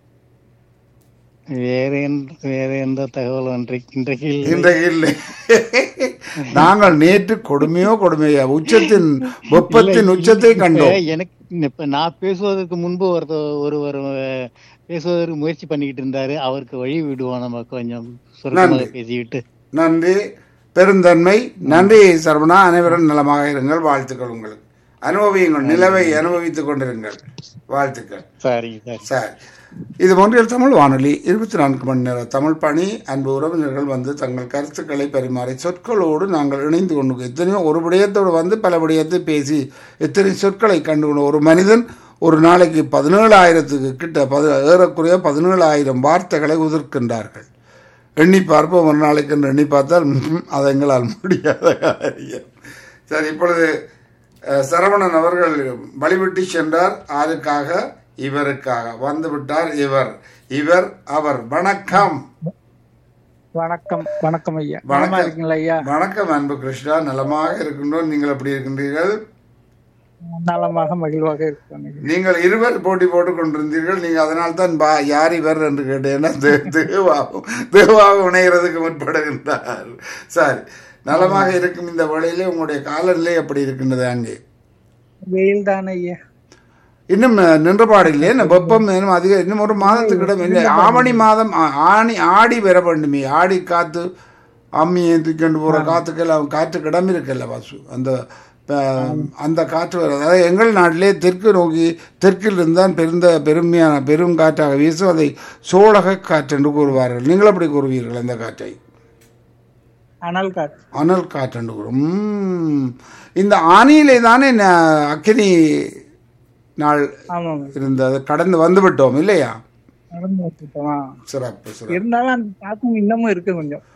Speaker 5: வேற எந்த வேற எந்த தகவல் இன்றைக்கு இன்றைக்கு இல்லை.
Speaker 1: இன்றைக்கு இல்லை நாங்கள் நேற்று கொடுமையோ கொடுமையா உச்சத்தின் வெப்பத்தின் உச்சத்தை கண்டோம்
Speaker 5: இப்ப எனக்கு இப்ப நான் பேசுவதற்கு முன்பு ஒருத்தர் ஒருவர் அஹ், பேசுவதற்கு முயற்சி பண்ணிக்கிட்டு இருந்தாரு அவருக்கு வழி விடுவோம் நம்ம கொஞ்சம் சுருக்கமாக
Speaker 1: நன்றி.
Speaker 5: பேசிக்கிட்டு
Speaker 1: நன்றி பெருந்தன்மை நன்றி சரவணா அனைவரும் நலமாக இருங்கள் வாழ்த்துக்கள் உங்களுக்கு அனுபவியுங்கள் நிலவை அனுபவித்துக் கொண்டிருங்கள் வாழ்த்துக்கள்
Speaker 5: சரிங்க சார்
Speaker 1: சரி இது ஒன்றியல் தமிழ் வானொலி இருபத்தி நான்கு மணி நேர தமிழ் பணி அன்பு உறவினர்கள் வந்து தங்கள் கருத்துக்களை பரிமாறி சொற்களோடு நாங்கள் இணைந்து கொண்டு எத்தனையோ ஒரு விடயத்தோடு வந்து பல விடயத்தை பேசி எத்தனை சொற்களை கண்டு கொண்டு ஒரு மனிதன் ஒரு நாளைக்கு பதினேழாயிரத்துக்கு கிட்ட பது ஏறக்குறைய பதினேழாயிரம் வார்த்தைகளை உதிர்க்கின்றார்கள் எண்ணி பார்ப்போம் ஒரு நாளைக்கு என்று எண்ணி பார்த்தால் ம்ஹும், அது எங்களால் முடியாத காரியம் சரி இப்பொழுது அஹ், சரவணன் அவர்கள் வழிவிட்டு சென்றார் ஆருக்காக இவருக்காக வந்து விட்டார் இவர் இவர் அவர் வணக்கம்
Speaker 6: வணக்கம் வணக்கம் ஐயா
Speaker 1: வணக்கம்.
Speaker 6: நலமா இருக்கீங்களா ஐயா
Speaker 1: வணக்கம் அன்பு கிருஷ்ணா நலமாக இருக்கின்றோம் நீங்கள் எப்படி இருக்கின்றீர்கள்
Speaker 6: நலமாக மகிழ்வாக இருக்கேன் ஐயா.
Speaker 1: நீங்கள் இருவர் போட்டி போட்டுக் கொண்டிருந்தீர்கள் நீங்க அதனால் தான் பா யார் இவர் என்று கேட்டேன்னா தே- தேவாவும் தேவாவும் இணைகிறதுக்கு முற்படுகின்றார் சரி நலமாக இருக்கும் இந்த வேளையிலே உங்களுடைய காலநிலை எப்படி இருக்கின்றது அங்கே
Speaker 6: வெயில் தானே ஐயா
Speaker 1: இன்னும் அஹ், நின்றபாடு இல்லை என்ன வெப்பம் இன்னும் அதிக இன்னும் ஒரு மாதத்துக்கிடம் இல்லை ஆவணி மாதம் ஆ- ஆணி ஆடி வர வேண்டுமே ஆடி காத்து அம்மியை தூக்கிண்டு போற காத்துக்கெல்லாம் காற்றுக்கு இடம் இருக்குல்ல வாசு அந்த அஹ், அந்த காற்று வர அதாவது எங்கள் நாட்டிலே தெற்கு நோக்கி தெற்கில் இருந்தால் பெருந்த பெருமையான பெரும் காற்றாக வீசும் அதை சோழக காற்று என்று கூறுவார்கள் நீங்கள் எப்படி கூறுவீர்கள் அந்த காற்றை
Speaker 6: அனல் காற்று
Speaker 1: அனல் காற்றண்டு கூறும் உம். இந்த ஆணியிலே தானே ந- அக்கினி நாள்
Speaker 6: ஆமாம்
Speaker 1: இருந்தது கடந்து வந்து விட்டோம் இல்லையா
Speaker 6: நடந்து வந்துட்டோமா
Speaker 1: சிறப்பு சிறப்பு
Speaker 6: இருந்தாலும் அந்த தாக்கம் இன்னமும் இருக்கு கொஞ்சம்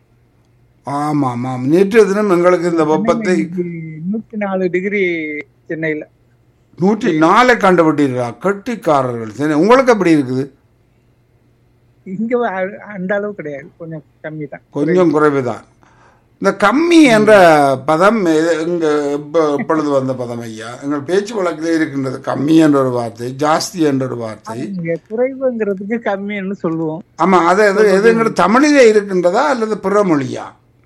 Speaker 1: ஆமா ஆமாம் நேற்றைய தினம் எங்களுக்கு இந்த வெப்பத்தை
Speaker 6: இன்னைக்கு நூத்தி நாலு டிகிரி சென்னையில
Speaker 1: நூற்றி நாலை கண்டுபிட்டீர்களா கட்டிக்காரர்கள் சரி உங்களுக்கு எப்படி இருக்குது
Speaker 6: இங்க அ- அந்த அளவு கிடையாது கொஞ்சம் கம்மி தான்
Speaker 1: கொஞ்சம் குறைவுதான் இந்த கம்மி என்ற பதம் எது- எங்க எப்ப- எப்பொழுது வந்த பதம் ஐயா எங்கள் பேச்சு வழக்கிலே இருக்கின்றது கம்மி என்ற ஒரு வார்த்தை ஜாஸ்தி என்ற ஒரு வார்த்தை
Speaker 6: இங்க குறைவுங்கிறதுக்கு கம்மின்னு சொல்லுவோம்
Speaker 1: ஆமா அது எது எதுங்கிற தமிழிலே இருக்கின்றதா அல்லது பிற மொழியா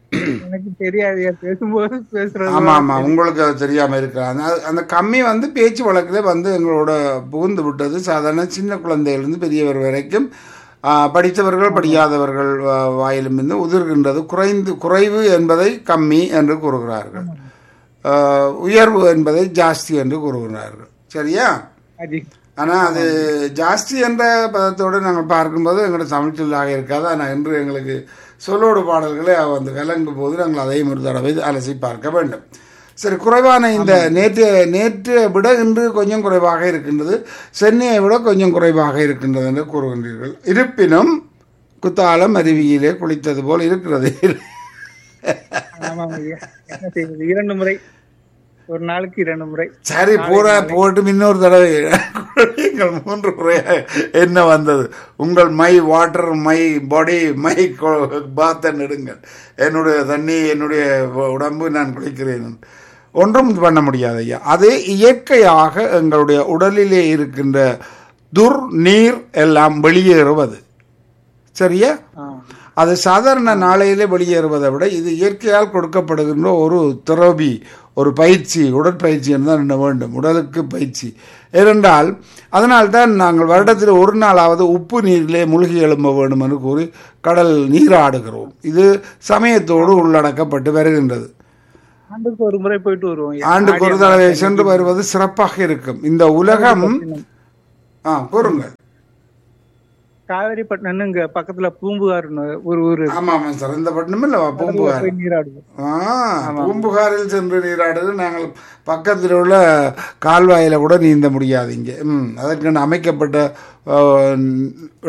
Speaker 6: எனக்கு தெரியாது ஐயா. பேசும்போது பேசுறது
Speaker 1: ஆமா ஆமா உங்களுக்கு அது தெரியாம இருக்கிறாங்க அது- அந்த கம்மி வந்து பேச்சு வழக்கிலே வந்து எங்களோட புகுந்து விட்டது சாதாரண சின்ன குழந்தையிலிருந்து பெரியவர் வரைக்கும் ஆ, படித்தவர்கள் படிக்காதவர்கள் வா- வாயிலும் இருந்து உதிர்கின்றது குறைந்து குறைவு என்பதை கம்மி என்று கூறுகிறார்கள் ஆ, உயர்வு என்பதை ஜாஸ்தி என்று கூறுகிறார்கள் சரியா
Speaker 6: அது
Speaker 1: ஆனால் அது ஜாஸ்தி என்ற பதத்தோடு நாங்கள் பார்க்கும்போது எங்களோட தமிழ் சொல்லாக இருக்காது ஆனால் இன்று எங்களுக்கு சொல்லோடு பாடல்களை வந்து கலங்கும் போது நாங்கள் அதையும் ஒரு தடவை அலசி பார்க்க வேண்டும் சரி குறைவான இந்த நேற்று நேற்று விட இன்று கொஞ்சம் குறைவாக இருக்கின்றது சென்னையை விட கொஞ்சம் குறைவாக இருக்கின்றது என்று கூறுகின்றீர்கள் இருப்பினும் குத்தாலம் அருவியிலே குளித்தது போல் இருக்கிறது
Speaker 6: ஆமாம் ஐயா என்ன செய்வது இரண்டு முறை ஒரு நாளுக்கு இரண்டு முறை
Speaker 1: சரி பூரா போட்டு இன்னொரு தடவை நீங்கள் மூன்று குறையாக என்ன வந்தது உங்கள் my water my body my பாத்தன் எடுங்கள் என்னுடைய தண்ணி என்னுடைய உடம்பு நான் குளிக்கிறேன் ஒன்றும் பண்ண முடியாது ஐயா அது இயற்கையாக எங்களுடைய உடலிலே இருக்கின்ற துர் நீர் எல்லாம் வெளியேறுவது சரியா
Speaker 6: ஆ.
Speaker 1: அது சாதாரண நாளையிலே வெளியேறுவதை விட இது இயற்கையால் கொடுக்கப்படுகின்ற ஒரு திரவி ஒரு பயிற்சி உடற்பயிற்சி என்று தான் என்ன வேண்டும் உடலுக்கு பயிற்சி ஏனென்றால் அதனால்தான் நாங்கள் வருடத்தில் ஒரு நாளாவது உப்பு நீரிலே மூழ்கி எழும்ப வேண்டும் என்று கூறி கடல் நீராடுகிறோம் இது சமயத்தோடு உள்ளடக்கப்பட்டு வருகின்றது
Speaker 6: ஆண்டுக்கு ஒரு முறை போயிட்டு வருவோம் ஐயா.
Speaker 1: ஆண்டுக்கு ஒரு தடவை சென்று வருவது சிறப்பாக இருக்கும் இந்த உலகம் ஆ கூறுங்கள்
Speaker 6: காவேரிப்பட்டினம் இங்க பக்கத்துல பூம்புகார்னு ஒரு ஊர் இருக்கு.
Speaker 1: ஆமா ஆமா சார் இந்த பட்டணம் இல்ல
Speaker 6: அதுல
Speaker 1: பூம்புகார்
Speaker 6: போய் நீராடுவோம்
Speaker 1: ஆ, பூம்புகாரில் சென்று நீராடுவது நாங்கள் பக்கத்தில் உள்ள கால்வாயில கூட நீந்த முடியாது இங்கே ம் அதற்கென்று அமைக்கப்பட்ட ஆ,